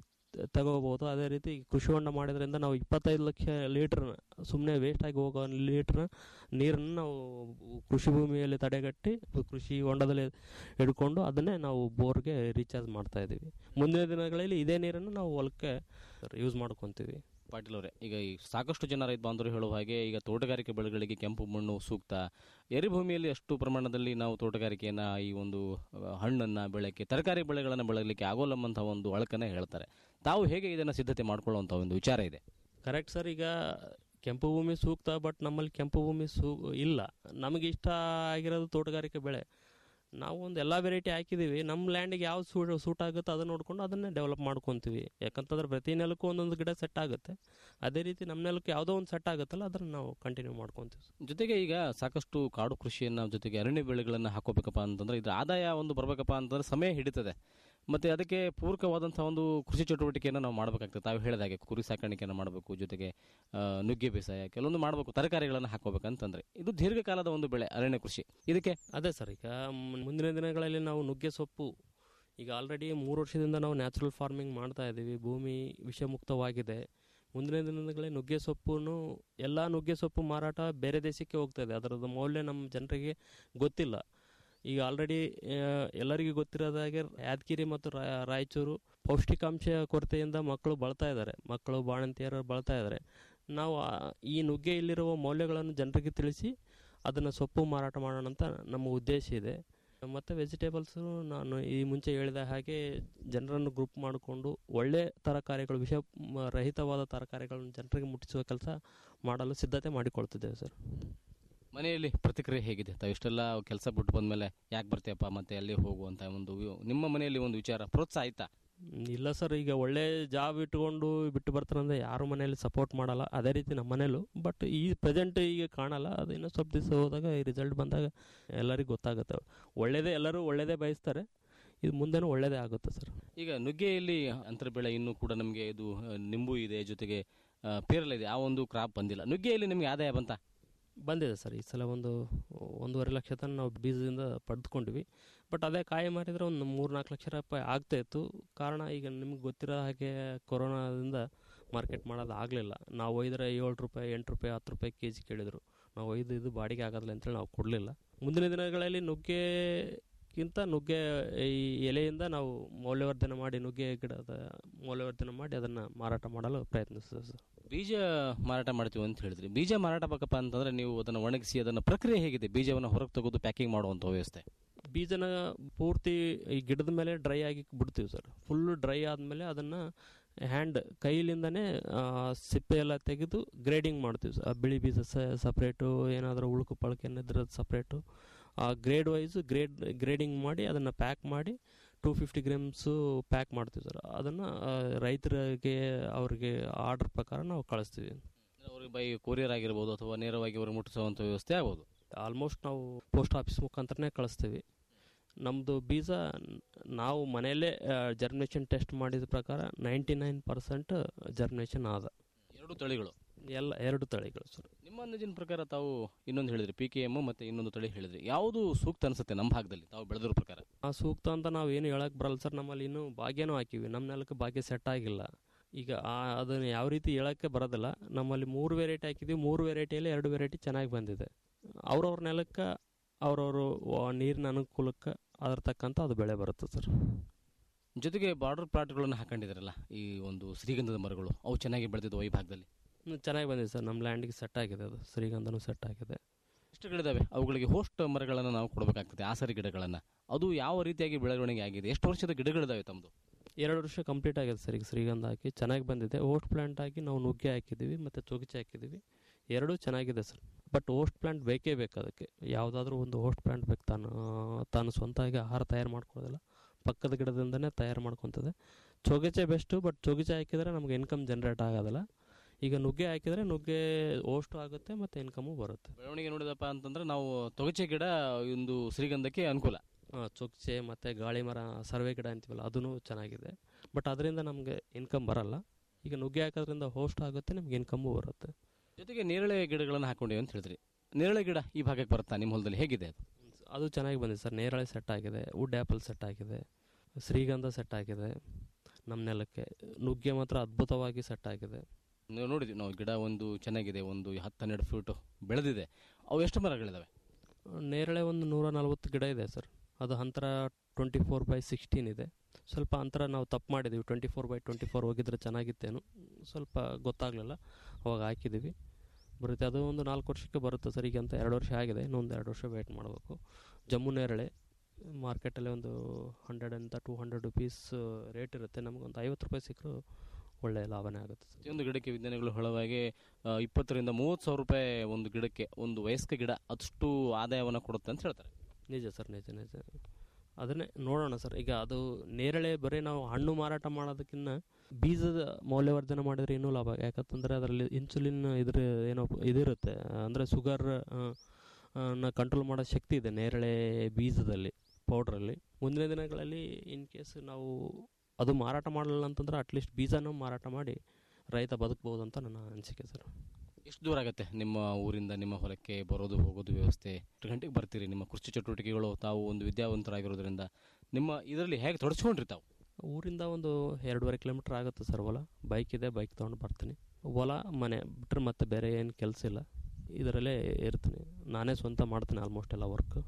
ತಗೋಬೋದು ಅದೇ ರೀತಿ ಕೃಷಿ ಹೊಂಡ ಮಾಡಿದ್ರಿಂದ ನಾವು ಇಪ್ಪತ್ತೈದು ಲಕ್ಷ ಲೀಟ್ರ್ ಸುಮ್ಮನೆ ವೇಸ್ಟ್ ಆಗಿ ಹೋಗೋ ಲೀಟ್ರ್ ನೀರನ್ನು ನಾವು ಕೃಷಿ ಭೂಮಿಯಲ್ಲಿ ತಡೆಗಟ್ಟಿ ಕೃಷಿ ಹೊಂಡದಲ್ಲಿ ಹಿಡ್ಕೊಂಡು ಅದನ್ನೇ ನಾವು ಬೋರ್ಗೆ ರೀಚಾರ್ಜ್ ಮಾಡ್ತಾ ಇದ್ದೀವಿ ಮುಂದಿನ ದಿನಗಳಲ್ಲಿ ಇದೇ ನೀರನ್ನು ನಾವು ಹೊಲಕ್ಕೆ ಯೂಸ್ ಮಾಡ್ಕೊತೀವಿ ಪಾಟೀಲ್ ಅವರೇ ಈಗ ಈ ಸಾಕಷ್ಟು ಜನ ರೈತ ಬಾಂಧವರು ಹೇಳುವ ಹಾಗೆ ಈಗ ತೋಟಗಾರಿಕೆ ಬೆಳೆಗಳಿಗೆ ಕೆಂಪು ಮಣ್ಣು ಸೂಕ್ತ ಎರಿಭೂಮಿಯಲ್ಲಿ ಅಷ್ಟು ಪ್ರಮಾಣದಲ್ಲಿ ನಾವು ತೋಟಗಾರಿಕೆಯನ್ನು ಈ ಒಂದು ಆ, ಹಣ್ಣನ್ನ ಬೆಳೆಯಕ್ಕೆ ತರಕಾರಿ ಬೆಳೆಗಳನ್ನು ಬೆಳಗಲಿಕ್ಕೆ ಆಗೋಲ್ಲಂಬಂಥ ಒಂದು ಅಳಕನ್ನ ಹೇಳ್ತಾರೆ ತಾವು ಹೇಗೆ ಇದನ್ನು ಸಿದ್ಧತೆ ಮಾಡ್ಕೊಳ್ಳುವಂಥ ಒಂದು ವಿಚಾರ ಇದೆ ಕರೆಕ್ಟ್ ಸರ್ ಈಗ ಕೆಂಪು ಭೂಮಿ ಸೂಕ್ತ ಬಟ್ ನಮ್ಮಲ್ಲಿ ಕೆಂಪು ಭೂಮಿ ಸೂ ಇಲ್ಲ ನಮಗೆ ಇಷ್ಟ ಆಗಿರೋದು ತೋಟಗಾರಿಕೆ ಬೆಳೆ ನಾವು ಒಂದು ಎಲ್ಲ ವೆರೈಟಿ ಹಾಕಿದ್ದೀವಿ ನಮ್ಮ ಲ್ಯಾಂಡಿಗೆ ಯಾವ್ದು ಸೂಟ್ ಸೂಟ್ ಆಗುತ್ತೋ ಅದನ್ನು ನೋಡ್ಕೊಂಡು ಅದನ್ನೇ ಡೆವಲಪ್ ಮಾಡ್ಕೊತೀವಿ ಯಾಕಂತಂದ್ರೆ ಪ್ರತಿ ನೆಲಕ್ಕೂ ಒಂದೊಂದು ಗಿಡ ಸೆಟ್ ಆಗುತ್ತೆ ಅದೇ ರೀತಿ ನಮ್ಮ ನೆಲಕ್ಕೆ ಯಾವುದೋ ಒಂದು ಸೆಟ್ ಆಗುತ್ತಲ್ಲ ಅದನ್ನು ನಾವು ಕಂಟಿನ್ಯೂ ಮಾಡ್ಕೊತೀವಿ ಜೊತೆಗೆ ಈಗ ಸಾಕಷ್ಟು ಕಾಡು ಕೃಷಿಯನ್ನು ಜೊತೆಗೆ ಅರಣ್ಯ ಬೆಳೆಗಳನ್ನು ಹಾಕೋಬೇಕಪ್ಪ ಅಂತಂದ್ರೆ ಇದ್ರ ಆದಾಯ ಒಂದು ಬರಬೇಕಪ್ಪ ಅಂತಂದ್ರೆ ಸಮಯ ಹಿಡಿತದೆ ಮತ್ತೆ ಅದಕ್ಕೆ ಪೂರಕವಾದಂಥ ಒಂದು ಕೃಷಿ ಚಟುವಟಿಕೆಯನ್ನು ನಾವು ಮಾಡಬೇಕಾಗ್ತದೆ ತಾವು ಹೇಳಿದ ಹಾಗೆ ಕುರಿ ಸಾಕಾಣಿಕೆಯನ್ನು ಮಾಡಬೇಕು ಜೊತೆಗೆ ಆ, ನುಗ್ಗೆ ಬೇಸಾಯ ಕೆಲವೊಂದು ಮಾಡಬೇಕು ತರಕಾರಿಗಳನ್ನು ಹಾಕೋಬೇಕಂತಂದ್ರೆ ಇದು ದೀರ್ಘಕಾಲದ ಒಂದು ಬೆಳೆ ಅರಣ್ಯ ಕೃಷಿ ಇದಕ್ಕೆ ಅದೇ ಸರ್ ಈಗ ಮ್- ಮುಂದಿನ ದಿನಗಳಲ್ಲಿ ನಾವು ನುಗ್ಗೆ ಸೊಪ್ಪು ಈಗ ಆಲ್ರೆಡಿ ಮೂರು ವರ್ಷದಿಂದ ನಾವು ನ್ಯಾಚುರಲ್ ಫಾರ್ಮಿಂಗ್ ಮಾಡ್ತಾ ಇದ್ದೀವಿ ಭೂಮಿ ವಿಷಮುಕ್ತವಾಗಿದೆ ಮುಂದಿನ ದಿನಗಳಲ್ಲಿ ನುಗ್ಗೆ ಸೊಪ್ಪನ್ನು ಎಲ್ಲ ನುಗ್ಗೆ ಸೊಪ್ಪು ಮಾರಾಟ ಬೇರೆ ದೇಶಕ್ಕೆ ಹೋಗ್ತಾ ಇದೆ ಅದರದ್ದು ಮೌಲ್ಯ ನಮ್ಮ ಜನರಿಗೆ ಗೊತ್ತಿಲ್ಲ ಈಗ ಆಲ್ರೆಡಿ ಎಲ್ಲರಿಗೂ ಗೊತ್ತಿರೋದ ಹಾಗೆ ಯಾದಗಿರಿ ಮತ್ತು ರಾ- ರಾಯಚೂರು ಪೌಷ್ಟಿಕಾಂಶ ಕೊರತೆಯಿಂದ ಮಕ್ಕಳು ಬಳಲ್ತಾ ಇದ್ದಾರೆ ಮಕ್ಕಳು ಬಾಣಂತಿಯರು ಬಳಲ್ತಾ ಇದ್ದಾರೆ ನಾವು ಆ- ಈ ನುಗ್ಗೆ ಇಲ್ಲಿರುವ ಮೌಲ್ಯಗಳನ್ನು ಜನರಿಗೆ ತಿಳಿಸಿ ಅದನ್ನು ಸೊಪ್ಪು ಮಾರಾಟ ಮಾಡೋಣ ಅಂತ ನಮ್ಮ ಉದ್ದೇಶ ಇದೆ ಮತ್ತು ವೆಜಿಟೇಬಲ್ಸು ನಾನು ಈ ಮುಂಚೆ ಹೇಳಿದ ಹಾಗೆ ಜನರನ್ನು ಗ್ರೂಪ್ ಮಾಡಿಕೊಂಡು ಒಳ್ಳೆ ತರಕಾರಿಗಳು ವಿಷ ಮ- ರಹಿತವಾದ ತರಕಾರಿಗಳನ್ನು ಜನರಿಗೆ ಮುಟ್ಟಿಸುವ ಕೆಲಸ ಮಾಡಲು ಸಿದ್ಧತೆ ಮಾಡಿಕೊಳ್ತಿದ್ದೇವೆ ಸರ್ ಮನೆಯಲ್ಲಿ ಪ್ರತಿಕ್ರಿಯೆ ಹೇಗಿದೆ ತಾವು ಇಷ್ಟೆಲ್ಲ ಕೆಲಸ ಬಿಟ್ಟು ಬಂದಮೇಲೆ ಯಾಕೆ ಬರ್ತೀಯಪ್ಪ ಮತ್ತೆ ಅಲ್ಲಿ ಹೋಗುವಂಥ ಒಂದು ವಿ- ನಿಮ್ಮ ಮನೆಯಲ್ಲಿ ಒಂದು ವಿಚಾರ ಪ್ರೋತ್ಸಾಹ ಆಯ್ತಾ ಹ್ಮ್, ಇಲ್ಲ ಸರ್ ಈಗ ಒಳ್ಳೆ ಜಾಬ್ ಇಟ್ಕೊಂಡು ಬಿಟ್ಟು ಬರ್ತಾರಂದ್ರೆ ಯಾರು ಮನೇಲಿ ಸಪೋರ್ಟ್ ಮಾಡಲ್ಲ ಅದೇ ರೀತಿ ನಮ್ಮ ಮನೇಲೂ ಬಟ್ ಈ ಪ್ರೆಸೆಂಟ್ ಈಗ ಕಾಣಲ್ಲ ಅದು ಇನ್ನೂ ಸ್ವಲ್ಪ ದಿವಸ ಹೋದಾಗ ಈ ರಿಸಲ್ಟ್ ಬಂದಾಗ ಎಲ್ಲರಿಗೂ ಗೊತ್ತಾಗುತ್ತೆ ಒಳ್ಳೇದೇ ಎಲ್ಲರೂ ಒಳ್ಳೇದೇ ಬಯಸ್ತಾರೆ ಇದು ಮುಂದೆನೂ ಒಳ್ಳೇದೇ ಆಗುತ್ತೆ ಸರ್ ಈಗ ನುಗ್ಗೆಯಲ್ಲಿ ಅಂತರ ಬೆಳೆ ಇನ್ನೂ ಕೂಡ ನಮಗೆ ಇದು ಆ, ನಿಂಬು ಇದೆ ಜೊತೆಗೆ ಆ, ಪೇರಲ ಇದೆ ಆ ಒಂದು ಕ್ರಾಪ್ ಬಂದಿಲ್ಲ ನುಗ್ಗೆಯಲ್ಲಿ ನಿಮಗೆ ಆದಾಯ ಬಂತ ಬಂದಿದೆ ಸರ್ ಈ ಸಲ ಒಂದು ಒಂದೂವರೆ ಲಕ್ಷ ತನಕ ನಾವು ಬೀಜದಿಂದ ಪಡೆದುಕೊಂಡ್ವಿ ಬಟ್ ಅದೇ ಕಾಯಿ ಮಾರಿದರೆ ಒಂದು ಮೂರು ನಾಲ್ಕು ಲಕ್ಷ ರೂಪಾಯಿ ಆಗ್ತಾ ಇತ್ತು ಕಾರಣ ಈಗ ನಿಮ್ಗೆ ಗೊತ್ತಿರೋ ಹಾಗೆ ಕೊರೋನಾದಿಂದ ಮಾರ್ಕೆಟ್ ಮಾಡೋದು ಆಗಲಿಲ್ಲ ನಾವು ಒಯ್ದರೆ ಏಳು ರೂಪಾಯಿ ಎಂಟು ರೂಪಾಯಿ ಹತ್ತು ರೂಪಾಯಿ ಕೆ ಜಿ ಕೇಳಿದರು ನಾವು ಒಯ್ದು ಇದು ಬಾಡಿಗೆ ಆಗೋದಿಲ್ಲ ಅಂತೇಳಿ ನಾವು ಕೊಡಲಿಲ್ಲ ಮುಂದಿನ ದಿನಗಳಲ್ಲಿ ನುಗ್ಗೆಗಿಂತ ನುಗ್ಗೆ ಈ ಎಲೆಯಿಂದ ನಾವು ಮೌಲ್ಯವರ್ಧನೆ ಮಾಡಿ ನುಗ್ಗೆ ಗಿಡದ ಮೌಲ್ಯವರ್ಧನೆ ಮಾಡಿ ಅದನ್ನು ಮಾರಾಟ ಮಾಡಲು ಪ್ರಯತ್ನಿಸ್ತೇವೆ ಸರ್ ಬೀಜ ಮಾರಾಟ ಮಾಡ್ತೀವಿ ಅಂತ ಹೇಳಿದ್ರಿ ಬೀಜ ಮಾರಾಟ ಬೇಕಪ್ಪ ಅಂತಂದ್ರೆ ನೀವು ಅದನ್ನು ಒಣಗಿಸಿ ಅದನ್ನು ಪ್ರಕ್ರಿಯೆ ಹೇಗಿದೆ ಬೀಜವನ್ನು ಹೊರಗೆ ತೆಗೆದು ಪ್ಯಾಕಿಂಗ್ ಮಾಡುವಂಥ ವ್ಯವಸ್ಥೆ ಬೀಜನ ಪೂರ್ತಿ ಈ ಗಿಡದ ಮೇಲೆ ಡ್ರೈ ಆಗಿ ಬಿಡ್ತೀವಿ ಸರ್ ಫುಲ್ಲು ಡ್ರೈ ಆದಮೇಲೆ ಅದನ್ನು ಹ್ಯಾಂಡ್ ಕೈಲಿಂದನೇ ಆ, ಸಿಪ್ಪೆ ಎಲ್ಲ ತೆಗೆದು ಗ್ರೇಡಿಂಗ್ ಮಾಡ್ತೀವಿ ಸರ್ ಆ ಬಿಳಿ ಬೀಜ ಸಪ್ರೇಟು ಏನಾದರೂ ಉಳುಕು ಪಳಕೆ ಏನಿದ್ರೆ ಸಪ್ರೇಟು ಆ ಗ್ರೇಡ್ ವೈಸು ಗ್ರೇಡ್ ಗ್ರೇಡಿಂಗ್ ಮಾಡಿ ಅದನ್ನು ಪ್ಯಾಕ್ ಮಾಡಿ ಟೂ ಫಿಫ್ಟಿ ಗ್ರಾಮ್ಸು ಪ್ಯಾಕ್ ಮಾಡ್ತೀವಿ ಸರ್ ಅದನ್ನು ರೈತರಿಗೆ ಅವ್ರಿಗೆ ಆರ್ಡರ್ ಪ್ರಕಾರ ನಾವು ಕಳಿಸ್ತೀವಿ ಅವ್ರಿಗೆ ಬೈ ಕೊರಿಯರ್ ಆಗಿರ್ಬೋದು ಅಥವಾ ನೇರವಾಗಿ ಅವ್ರಿಗೆ ಮುಟ್ಟಿಸುವಂಥ ವ್ಯವಸ್ಥೆ ಆಗ್ಬೋದು ಆಲ್ಮೋಸ್ಟ್ ನಾವು ಪೋಸ್ಟ್ ಆಫೀಸ್ ಮುಖಾಂತರನೇ ಕಳಿಸ್ತೀವಿ ನಮ್ಮದು ಬೀಜ ನ್- ನಾವು ಮನೆಯಲ್ಲೇ ಜರ್ಮಿನೇಷನ್ ಟೆಸ್ಟ್ ಮಾಡಿದ ಪ್ರಕಾರ ನೈಂಟಿ ನೈನ್ ಪರ್ಸೆಂಟ್ ಜರ್ಮಿನೇಷನ್ ಆದ ಎರಡು ತಳಿಗಳು ಎಲ್ಲ ಎರಡು ತಳಿಗಳು ಸರ್ ನಿಮ್ಮ ಅಂದಾಜಿನ ಪ್ರಕಾರ ತಾವು ಇನ್ನೊಂದು ಹೇಳಿದ್ರಿ ಪಿ ಕೆ ಎಮ್ ಮತ್ತು ಇನ್ನೊಂದು ತಳಿ ಹೇಳಿದ್ರಿ ಯಾವುದು ಸೂಕ್ತ ಅನಿಸುತ್ತೆ ನಮ್ಮ ಭಾಗದಲ್ಲಿ ತಾವು ಬೆಳೆದಿರೋ ಪ್ರಕಾರ ಆ ಸೂಕ್ತ ಅಂತ ನಾವು ಏನು ಹೇಳಕ್ಕೆ ಬರಲ್ಲ ಸರ್ ನಮ್ಮಲ್ಲಿ ಇನ್ನೂ ಭಾಗ್ಯನೂ ಹಾಕಿವಿ ನಮ್ಮ ನೆಲಕ್ಕೆ ಭಾಗ್ಯ ಸೆಟ್ ಆಗಿಲ್ಲ ಈಗ ಆ ಅದನ್ನು ಯಾವ ರೀತಿ ಹೇಳೋಕ್ಕೆ ಬರೋದಿಲ್ಲ ನಮ್ಮಲ್ಲಿ ಮೂರು ವೆರೈಟಿ ಹಾಕಿದ್ವಿ ಮೂರು ವೆರೈಟಿಯಲ್ಲಿ ಎರಡು ವೆರೈಟಿ ಚೆನ್ನಾಗಿ ಬಂದಿದೆ ಅವ್ರವ್ರ ನೆಲಕ್ಕೆ ಅವ್ರವರು ನೀರಿನ ಅನುಕೂಲಕ್ಕೆ ಅದ್ರ ತಕ್ಕಂಥ ಅದು ಬೆಳೆ ಬರುತ್ತೆ ಸರ್ ಜೊತೆಗೆ ಬಾರ್ಡರ್ ಪ್ಲಾಟ್ಗಳನ್ನು ಹಾಕೊಂಡಿದ್ರಲ್ಲ ಈ ಒಂದು ಶ್ರೀಗಂಧದ ಮರಗಳು ಅವು ಚೆನ್ನಾಗಿ ಬೆಳೆದಿದ್ದವು ಈ ಭಾಗದಲ್ಲಿ ಹ್ಮ್, ಚೆನ್ನಾಗಿ ಬಂದಿದೆ ಸರ್ ನಮ್ಮ ಲ್ಯಾಂಡಿಗೆ ಸೆಟ್ ಆಗಿದೆ ಅದು ಶ್ರೀಗಂಧನೂ ಸೆಟ್ ಆಗಿದೆ ಇಷ್ಟಗಳಿದ್ದಾವೆ ಅವುಗಳಿಗೆ ಹೋಸ್ಟ್ ಮರಗಳನ್ನು ನಾವು ಕೊಡಬೇಕಾಗ್ತದೆ ಆಸರಿ ಗಿಡಗಳನ್ನು ಅದು ಯಾವ ರೀತಿಯಾಗಿ ಬೆಳವಣಿಗೆ ಆಗಿದೆ ಎಷ್ಟು ವರ್ಷದ ಗಿಡಗಳಿದಾವೆ ತಮ್ಮದು ಎರಡು ವರ್ಷ ಕಂಪ್ಲೀಟ್ ಆಗಿದೆ ಸರ್ ಈಗ ಶ್ರೀಗಂಧ ಹಾಕಿ ಚೆನ್ನಾಗಿ ಬಂದಿದೆ ಓಸ್ಟ್ ಪ್ಲಾಂಟ್ ಆಗಿ ನಾವು ನುಗ್ಗೆ ಹಾಕಿದ್ದೀವಿ ಮತ್ತು ಚೊಗಚೆ ಹಾಕಿದ್ದೀವಿ ಎರಡೂ ಚೆನ್ನಾಗಿದೆ ಸರ್ ಬಟ್ ಓಸ್ಟ್ ಪ್ಲಾಂಟ್ ಬೇಕೇ ಬೇಕು ಅದಕ್ಕೆ ಯಾವುದಾದ್ರೂ ಒಂದು ಓಸ್ಟ್ ಪ್ಲಾಂಟ್ ಬೇಕು ತಾನು ತಾನು ಸ್ವಂತವಾಗಿ ಆಹಾರ ತಯಾರು ಮಾಡ್ಕೊಳ್ಳೋದಿಲ್ಲ ಪಕ್ಕದ ಗಿಡದಿಂದನೇ ತಯಾರು ಮಾಡ್ಕೊತದೆ ಚೊಗಚೆ ಬೆಸ್ಟು ಬಟ್ ಚೊಗಚೆ ಹಾಕಿದರೆ ನಮಗೆ ಇನ್ಕಮ್ ಜನ್ರೇಟ್ ಆಗೋದಿಲ್ಲ ಈಗ ನುಗ್ಗೆ ಹಾಕಿದರೆ ನುಗ್ಗೆ ಓಸ್ಟು ಆಗುತ್ತೆ ಮತ್ತು ಇನ್ಕಮು ಬರುತ್ತೆ ಬೆಳವಣಿಗೆ ನೋಡಿದಪ್ಪ ಅಂತಂದ್ರೆ ನಾವು ತೊಗಚೆ ಗಿಡ ಒಂದು ಶ್ರೀಗಂಧಕ್ಕೆ ಅನುಕೂಲ ಆ, ಚೊಕ್ಚೆ ಮತ್ತು ಗಾಳಿ ಮರ ಸರ್ವೆ ಗಿಡ ಅಂತೀವಲ್ಲ ಅದೂ ಚೆನ್ನಾಗಿದೆ ಬಟ್ ಅದರಿಂದ ನಮಗೆ ಇನ್ಕಮ್ ಬರಲ್ಲ ಈಗ ನುಗ್ಗೆ ಹಾಕೋದ್ರಿಂದ ಹೋಸ್ಟ್ ಆಗುತ್ತೆ ನಮ್ಗೆ ಇನ್ಕಮ್ಮು ಬರುತ್ತೆ ಜೊತೆಗೆ ನೇರಳೆ ಗಿಡಗಳನ್ನು ಹಾಕೊಂಡಿವಿ ಅಂತ ಹೇಳಿದ್ರಿ ನೇರಳೆ ಗಿಡ ಈ ಭಾಗಕ್ಕೆ ಬರುತ್ತಾ ನಿಮ್ಮ ಹೊಲದಲ್ಲಿ ಹೇಗಿದೆ ಅದು ಅದು ಚೆನ್ನಾಗಿ ಬಂದಿದೆ ಸರ್ ನೇರಳೆ ಸೆಟ್ ಆಗಿದೆ ವುಡ್ ಆ್ಯಪಲ್ ಸೆಟ್ ಆಗಿದೆ ಶ್ರೀಗಂಧ ಸೆಟ್ ಆಗಿದೆ ನಮ್ಮ ನೆಲಕ್ಕೆ ನುಗ್ಗೆ ಮಾತ್ರ ಅದ್ಭುತವಾಗಿ ಸೆಟ್ ಆಗಿದೆ ನೀವು ನೋಡಿದ್ವಿ ನಾವು ಗಿಡ ಒಂದು ಚೆನ್ನಾಗಿದೆ ಒಂದು ಹತ್ತು ಹನ್ನೆರಡು ಫೀಟು ಬೆಳೆದಿದೆ ಅವು ಎಷ್ಟು ಮರಗಳಿದಾವೆ ನೇರಳೆ ಒಂದು ನೂರ ನಲ್ವತ್ತು ಗಿಡ ಇದೆ ಸರ್ ಅದು ಅಂತರ ಟ್ವೆಂಟಿ ಫೋರ್ ಬೈ ಸಿಕ್ಸ್ಟೀನ್ ಇದೆ ಸ್ವಲ್ಪ ಅಂತರ ನಾವು ತಪ್ಪು ಮಾಡಿದ್ದೀವಿ twenty four by twenty four ಹೋಗಿದ್ರೆ ಚೆನ್ನಾಗಿತ್ತೇನು ಸ್ವಲ್ಪ ಗೊತ್ತಾಗಲಿಲ್ಲ ಅವಾಗ ಹಾಕಿದ್ದೀವಿ ಬರುತ್ತೆ ಅದು ಒಂದು ನಾಲ್ಕು ವರ್ಷಕ್ಕೆ ಬರುತ್ತೆ ಸರ್ ಈಗ ಅಂತ ಎರಡು ವರ್ಷ ಆಗಿದೆ ಇನ್ನೊಂದು ಎರಡು ವರ್ಷ ವೇಟ್ ಮಾಡಬೇಕು ಜಮ್ಮು ನೇರಳೆ ಮಾರ್ಕೆಟಲ್ಲಿ ಒಂದು ಹಂಡ್ರೆಡ್ ಅಂತ ಟೂ ಹಂಡ್ರೆಡ್ ರುಪೀಸ್ ರೇಟ್ ಇರುತ್ತೆ ನಮಗೊಂದು ಐವತ್ತು ರೂಪಾಯಿ ಸಿಕ್ಕರೂ ಒಳ್ಳೆಯ ಲಾಭನೇ ಆಗುತ್ತೆ ಸರ್ ಪ್ರತಿಯೊಂದು ಗಿಡಕ್ಕೆ ವಿಜ್ಞಾನಿಗಳು ಹೇಳುವಾಗೆ ಆ, ಇಪ್ಪತ್ತರಿಂದ ಮೂವತ್ತು ಸಾವಿರ ರೂಪಾಯಿ ಒಂದು ಗಿಡಕ್ಕೆ ಒಂದು ವಯಸ್ಕ ಗಿಡ ಅಷ್ಟು ಆದಾಯವನ್ನು ಕೊಡುತ್ತೆ ಅಂತ ಹೇಳ್ತಾರೆ ನಿಜ ಸರ್ ನಿಜ ನಿಜ ಅದನ್ನೇ ನೋಡೋಣ ಸರ್ ಈಗ ಅದು ನೇರಳೆ ಬರೀ ನಾವು ಹಣ್ಣು ಮಾರಾಟ ಮಾಡೋದಕ್ಕಿಂತ ಬೀಜದ ಮೌಲ್ಯವರ್ಧನೆ ಮಾಡಿದ್ರೆ ಇನ್ನೂ ಲಾಭ ಯಾಕಂತಂದರೆ ಅದರಲ್ಲಿ ಇನ್ಸುಲಿನ್ ಇದ್ರ ಏನೋ ಇದಿರುತ್ತೆ ಅಂದರೆ ಶುಗರ್ ನ ಕಂಟ್ರೋಲ್ ಮಾಡೋ ಶಕ್ತಿ ಇದೆ ನೇರಳೆ ಬೀಜದಲ್ಲಿ ಪೌಡ್ರಲ್ಲಿ ಮುಂದಿನ ದಿನಗಳಲ್ಲಿ ಇನ್ ಕೇಸ್ ನಾವು ಅದು ಮಾರಾಟ ಮಾಡಲಿಲ್ಲ ಅಂತಂದ್ರೆ ಅಟ್ಲೀಸ್ಟ್ ಬೀಜನೂ ಮಾರಾಟ ಮಾಡಿ ರೈತ ಬದುಕ್ಬೋದು ಅಂತ ನನ್ನ ಅನಿಸಿಕೆ ಸರ್ ಎಷ್ಟು ದೂರ ಆಗುತ್ತೆ ನಿಮ್ಮ ಊರಿಂದ ನಿಮ್ಮ ಹೊಲಕ್ಕೆ ಬರೋದು ಹೋಗೋದು ವ್ಯವಸ್ಥೆ ಎಷ್ಟು ಗಂಟೆಗೆ ಬರ್ತೀರಿ ನಿಮ್ಮ ಕೃಷಿ ಚಟುವಟಿಕೆಗಳು ತಾವು ಒಂದು ವಿದ್ಯಾವಂತರಾಗಿರೋದ್ರಿಂದ ನಿಮ್ಮ ಇದರಲ್ಲಿ ಹೇಗೆ ತೊಡಸ್ಕೊಂಡ್ರಿ ತಾವು ಊರಿಂದ ಒಂದು ಎರಡೂವರೆ ಕಿಲೋಮೀಟ್ರ್ ಆಗುತ್ತೆ ಸರ್ ಹೊಲ ಬೈಕ್ ಇದೆ ಬೈಕ್ ತೊಗೊಂಡು ಬರ್ತೀನಿ ಹೊಲ ಮನೆ ಬಿಟ್ಟರೆ ಮತ್ತೆ ಬೇರೆ ಏನು ಕೆಲಸ ಇಲ್ಲ ಇದರಲ್ಲೇ ಇರ್ತೀನಿ ನಾನೇ ಸ್ವಂತ ಮಾಡ್ತೀನಿ ಆಲ್ಮೋಸ್ಟ್ ಎಲ್ಲ ವರ್ಕ್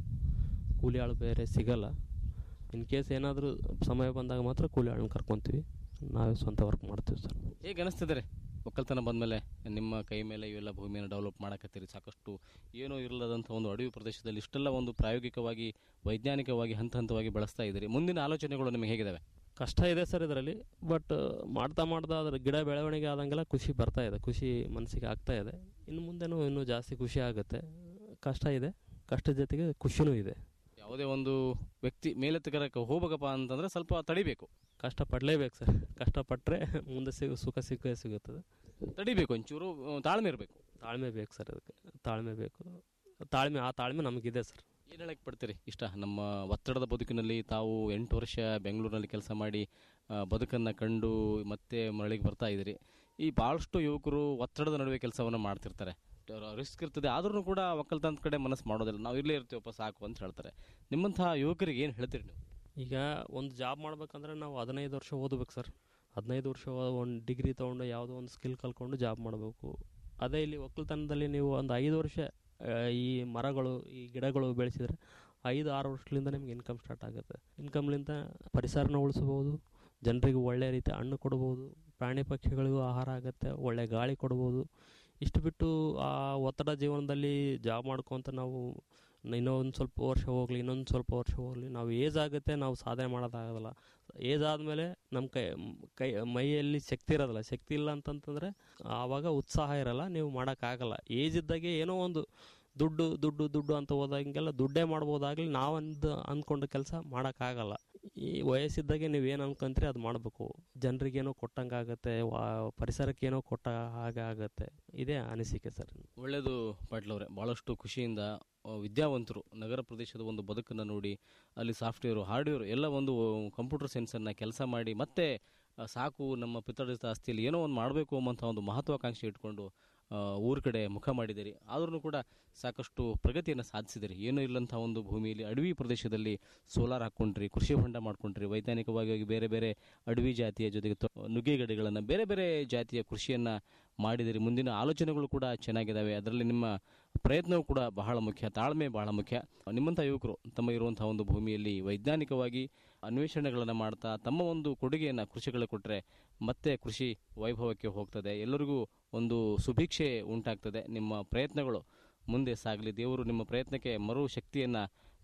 ಕೂಲಿ ಆಳು ಬೇರೆ ಸಿಗಲ್ಲ ಇನ್ ಕೇಸ್ ಏನಾದರೂ ಸಮಯ ಬಂದಾಗ ಮಾತ್ರ ಕೂಲಿ ಆಳನ್ನ ಕರ್ಕೊತೀವಿ ನಾವೇ ಸ್ವಂತ ವರ್ಕ್ ಮಾಡ್ತೀವಿ ಸರ್ ಹೇಗೆ ಅನಿಸ್ತಿದ್ದಾರೆ ಒಕ್ಕಲ್ತನ ಬಂದಮೇಲೆ ನಿಮ್ಮ ಕೈ ಮೇಲೆ ಇವೆಲ್ಲ ಭೂಮಿಯನ್ನು ಡೆವಲಪ್ ಮಾಡಕತ್ತೀರಿ ಸಾಕಷ್ಟು ಏನೂ ಇರಲ್ಲದಂಥ ಒಂದು ಅಡವಿ ಪ್ರದೇಶದಲ್ಲಿ ಇಷ್ಟೆಲ್ಲ ಒಂದು ಪ್ರಾಯೋಗಿಕವಾಗಿ ವೈಜ್ಞಾನಿಕವಾಗಿ ಹಂತ ಹಂತವಾಗಿ ಬಳಸ್ತಾ ಇದ್ದೀರಿ ಮುಂದಿನ ಆಲೋಚನೆಗಳು ನಿಮಗೆ ಹೇಗಿದಾವೆ ಕಷ್ಟ ಇದೆ ಸರ್ ಇದರಲ್ಲಿ ಬಟ್ ಮಾಡ್ತಾ ಮಾಡ್ತಾ ಅದ್ರ ಗಿಡ ಬೆಳವಣಿಗೆ ಆದಂಗೆಲ್ಲ ಖುಷಿ ಬರ್ತಾ ಇದೆ ಖುಷಿ ಮನಸ್ಸಿಗೆ ಆಗ್ತಾ ಇದೆ ಇನ್ನು ಮುಂದೆನೂ ಇನ್ನೂ ಜಾಸ್ತಿ ಖುಷಿ ಆಗುತ್ತೆ ಕಷ್ಟ ಇದೆ ಕಷ್ಟದ ಜೊತೆಗೆ ಖುಷಿನೂ ಇದೆ ಯಾವುದೇ ಒಂದು ವ್ಯಕ್ತಿ ಮೇಲೆತ್ತಕರಕ್ಕೆ ಹೋಗ್ಬೇಕಪ್ಪ ಅಂತಂದ್ರೆ ಸ್ವಲ್ಪ ತಡಿಬೇಕು ಕಷ್ಟಪಡಲೇಬೇಕು ಸರ್ ಕಷ್ಟಪಟ್ಟರೆ ಮುಂದೆ ಸಿಗ ಸುಖ ಸಿಕ್ಕೇ ಸಿಗುತ್ತದೆ ತಡಿಬೇಕು ಒಂಚೂರು ಆ, ತಾಳ್ಮೆ ಇರಬೇಕು ತಾಳ್ಮೆ ಬೇಕು ಸರ್ ಅದಕ್ಕೆ ತಾಳ್ಮೆ ಬೇಕು ತಾಳ್ಮೆ ಆ ತಾಳ್ಮೆ ನಮಗಿದೆ ಸರ್ ಏನು ಹೇಳಕ್ಕೆ ಪಡ್ತೀರಿ ಇಷ್ಟ ನಮ್ಮ ಒತ್ತಡದ ಬದುಕಿನಲ್ಲಿ ತಾವು ಎಂಟು ವರ್ಷ ಬೆಂಗಳೂರಿನಲ್ಲಿ ಕೆಲಸ ಮಾಡಿ ಆ, ಬದುಕನ್ನು ಕಂಡು ಮತ್ತೆ ಮರಳಿಗೆ ಬರ್ತಾ ಇದ್ದೀರಿ ಈ ಭಾಳಷ್ಟು ಯುವಕರು ಒತ್ತಡದ ನಡುವೆ ಕೆಲಸವನ್ನು ಮಾಡ್ತಿರ್ತಾರೆ ರಿಸ್ಕ್ ಇರ್ತದೆ ಆದ್ರೂ ಕೂಡ ಒಕ್ಕಲ್ತನದ ಕಡೆ ಮನಸ್ಸು ಮಾಡೋದಿಲ್ಲ ನಾವು ಇಲ್ಲೇ ಇರ್ತೀವಪ್ಪ ಸಾಕು ಅಂತ ಹೇಳ್ತಾರೆ ನಿಮ್ಮಂತಹ ಯುವಕರಿಗೆ ಏನು ಹೇಳ್ತೀರಿ ನೀವು ಈಗ ಒಂದು ಜಾಬ್ ಮಾಡ್ಬೇಕಂದ್ರೆ ನಾವು ಹದಿನೈದು ವರ್ಷ ಓದಬೇಕು ಸರ್ ಹದಿನೈದು ವರ್ಷ ಒಂದು ಡಿಗ್ರಿ ತೊಗೊಂಡು ಯಾವುದೋ ಒಂದು ಸ್ಕಿಲ್ ಕಲ್ತ್ಕೊಂಡು ಜಾಬ್ ಮಾಡಬೇಕು ಅದೇ ಇಲ್ಲಿ ಒಕ್ಕಲ್ತನದಲ್ಲಿ ನೀವು ಒಂದು ಐದು ವರ್ಷ ಆ, ಈ ಮರಗಳು ಈ ಗಿಡಗಳು ಬೆಳೆಸಿದ್ರೆ ಐದು ಆರು ವರ್ಷದಿಂದ ನಿಮ್ಗೆ ಇನ್ಕಮ್ ಸ್ಟಾರ್ಟ್ ಆಗುತ್ತೆ ಇನ್ಕಮ್ಲಿಂದ ಪರಿಸರನ ಉಳಿಸ್ಬೋದು ಜನರಿಗೆ ಒಳ್ಳೆ ರೀತಿ ಹಣ್ಣು ಕೊಡ್ಬೋದು ಪ್ರಾಣಿ ಪಕ್ಷಿಗಳಿಗೂ ಆಹಾರ ಆಗುತ್ತೆ ಒಳ್ಳೆ ಗಾಳಿ ಕೊಡ್ಬೋದು ಇಷ್ಟು ಬಿಟ್ಟು ಆ ಒತ್ತಡ ಜೀವನದಲ್ಲಿ ಜಾಬ್ ಮಾಡ್ಕೊತ ನಾವು ಇನ್ನೊಂದು ಸ್ವಲ್ಪ ವರ್ಷ ಹೋಗಲಿ ಇನ್ನೊಂದು ಸ್ವಲ್ಪ ವರ್ಷ ಹೋಗಲಿ ನಾವು ಏಜ್ ಆಗುತ್ತೆ ನಾವು ಸಾಧನೆ ಮಾಡೋದಾಗೋದಿಲ್ಲ ಏಜ್ ಆದಮೇಲೆ ನಮ್ಮ ಕೈ ಕೈ ಮೈಯಲ್ಲಿ ಶಕ್ತಿ ಇರೋದಿಲ್ಲ ಶಕ್ತಿ ಇಲ್ಲ ಅಂತಂತಂದರೆ ಆವಾಗ ಉತ್ಸಾಹ ಇರಲ್ಲ ನೀವು ಮಾಡೋಕ್ಕಾಗಲ್ಲ ಏಜ್ ಇದ್ದಾಗೆ ಏನೋ ಒಂದು ದುಡ್ಡು ದುಡ್ಡು ದುಡ್ಡು ಅಂತ ಹೋದಾಗೆಲ್ಲ ದುಡ್ಡೇ ಮಾಡ್ಬೋದಾಗಲಿ ನಾವಂದು ಅಂದ್ಕೊಂಡು ಕೆಲಸ ಮಾಡೋಕ್ಕಾಗಲ್ಲ ಈ ವಯಸ್ಸಿದ್ದಾಗೆ ನೀವು ಏನು ಅನ್ಕೊಂತೀರಿ ಅದು ಮಾಡಬೇಕು ಜನರಿಗೇನೋ ಕೊಟ್ಟಂಗೆ ಆಗುತ್ತೆ ವಾ ಪರಿಸರಕ್ಕೇನೋ ಕೊಟ್ಟ ಹಾಗೆ ಆಗುತ್ತೆ ಇದೇ ಅನಿಸಿಕೆ ಸರ್ ಒಳ್ಳೆಯದು ಪಾಟೀಲ್ ಅವರೇ ಭಾಳಷ್ಟು ಖುಷಿಯಿಂದ ಆ, ವಿದ್ಯಾವಂತರು ನಗರ ಪ್ರದೇಶದ ಒಂದು ಬದುಕನ್ನು ನೋಡಿ ಅಲ್ಲಿ ಸಾಫ್ಟ್ವೇರು ಹಾರ್ಡ್ವೇರು ಎಲ್ಲ ಒಂದು ಕಂಪ್ಯೂಟರ್ ಸೈನ್ಸನ್ನು ಕೆಲಸ ಮಾಡಿ ಮತ್ತೆ ಆ, ಸಾಕು ನಮ್ಮ ಪಿತೃಡಿತ ಆಸ್ತಿಯಲ್ಲಿ ಏನೋ ಒಂದು ಮಾಡಬೇಕು ಅನ್ನೋಂಥ ಒಂದು ಮಹತ್ವಾಕಾಂಕ್ಷೆ ಇಟ್ಕೊಂಡು ಆ, ಊರ ಕಡೆ ಮುಖ ಮಾಡಿದಿರಿ ಆದ್ರೂ ಕೂಡ ಸಾಕಷ್ಟು ಪ್ರಗತಿಯನ್ನು ಸಾಧಿಸಿದಿರಿ ಏನೂ ಇಲ್ಲಂಥ ಒಂದು ಭೂಮಿಯಲ್ಲಿ ಅಡವಿ ಪ್ರದೇಶದಲ್ಲಿ ಸೋಲಾರ್ ಹಾಕ್ಕೊಂಡ್ರಿ ಕೃಷಿ ಹೊಂಡ ಮಾಡ್ಕೊಂಡ್ರಿ ವೈಜ್ಞಾನಿಕವಾಗಿ ಬೇರೆ ಬೇರೆ ಅಡವಿ ಜಾತಿಯ ಜೊತೆಗೆ ತೊ- ನುಗ್ಗೆಗಡ್ಡೆಗಳನ್ನು ಬೇರೆ ಬೇರೆ ಜಾತಿಯ ಕೃಷಿಯನ್ನು ಮಾಡಿದಿರಿ ಮುಂದಿನ ಆಲೋಚನೆಗಳು ಕೂಡ ಚೆನ್ನಾಗಿದ್ದಾವೆ ಅದರಲ್ಲಿ ನಿಮ್ಮ ಪ್ರಯತ್ನವೂ ಕೂಡ ಬಹಳ ಮುಖ್ಯ ತಾಳ್ಮೆ ಬಹಳ ಮುಖ್ಯ ನಿಮ್ಮಂಥ ಯುವಕರು ತಮ್ಮ ಇರುವಂಥ ಒಂದು ಭೂಮಿಯಲ್ಲಿ ವೈಜ್ಞಾನಿಕವಾಗಿ ಅನ್ವೇಷಣೆಗಳನ್ನು ಮಾಡ್ತಾ ತಮ್ಮ ಒಂದು ಕೊಡುಗೆಯನ್ನು ಕೃಷಿಗಳಿಗೆ ಕೊಟ್ಟರೆ ಮತ್ತೆ ಕೃಷಿ ವೈಭವಕ್ಕೆ ಹೋಗ್ತದೆ ಎಲ್ಲರಿಗೂ ಒಂದು ಸುಭಿಕ್ಷೆ ಉಂಟಾಗ್ತದೆ ನಿಮ್ಮ ಪ್ರಯತ್ನಗಳು ಮುಂದೆ ಸಾಗಲಿ ದೇವರು ನಿಮ್ಮ ಪ್ರಯತ್ನಕ್ಕೆ ಮರು ಶಕ್ತಿಯನ್ನು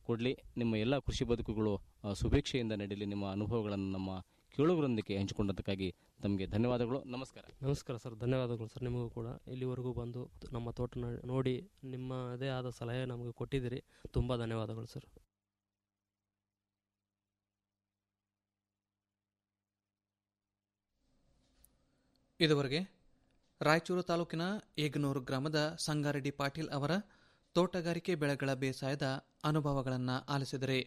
ಕೊಡಲಿ ನಿಮ್ಮ ಎಲ್ಲ ಕೃಷಿ ಬದುಕುಗಳು ಆ, ಸುಭಿಕ್ಷೆಯಿಂದ ನಡೀಲಿ ನಿಮ್ಮ ಅನುಭವಗಳನ್ನು ನಮ್ಮ ಕೇಳುಗರೊಂದಿಗೆ ಹಂಚಿಕೊಂಡದಕ್ಕಾಗಿ ತಮಗೆ ಧನ್ಯವಾದಗಳು ನಮಸ್ಕಾರ ನಮಸ್ಕಾರ ಸರ್ ಧನ್ಯವಾದಗಳು ಸರ್ ನಿಮಗೂ ಕೂಡ ಇಲ್ಲಿವರೆಗೂ ಬಂದು ನಮ್ಮ ತೋಟ ನ- ನೋಡಿ ನಿಮ್ಮದೇ ಆದ ಸಲಹೆ ನಮಗೆ ಕೊಟ್ಟಿದ್ದೀರಿ ತುಂಬ ಧನ್ಯವಾದಗಳು ಸರ್ ಇದುವರೆಗೆ ರಾಯಚೂರು ತಾಲೂಕಿನ ಏಗನೂರು ಗ್ರಾಮದ ಸಂಗಾರೆಡ್ಡಿ ಪಾಟೀಲ್ ಅವರ ತೋಟಗಾರಿಕೆ ಬೆಳೆಗಳ ಬೇಸಾಯದ ಅನುಭವಗಳನ್ನು ಆಲಿಸಿದರೆ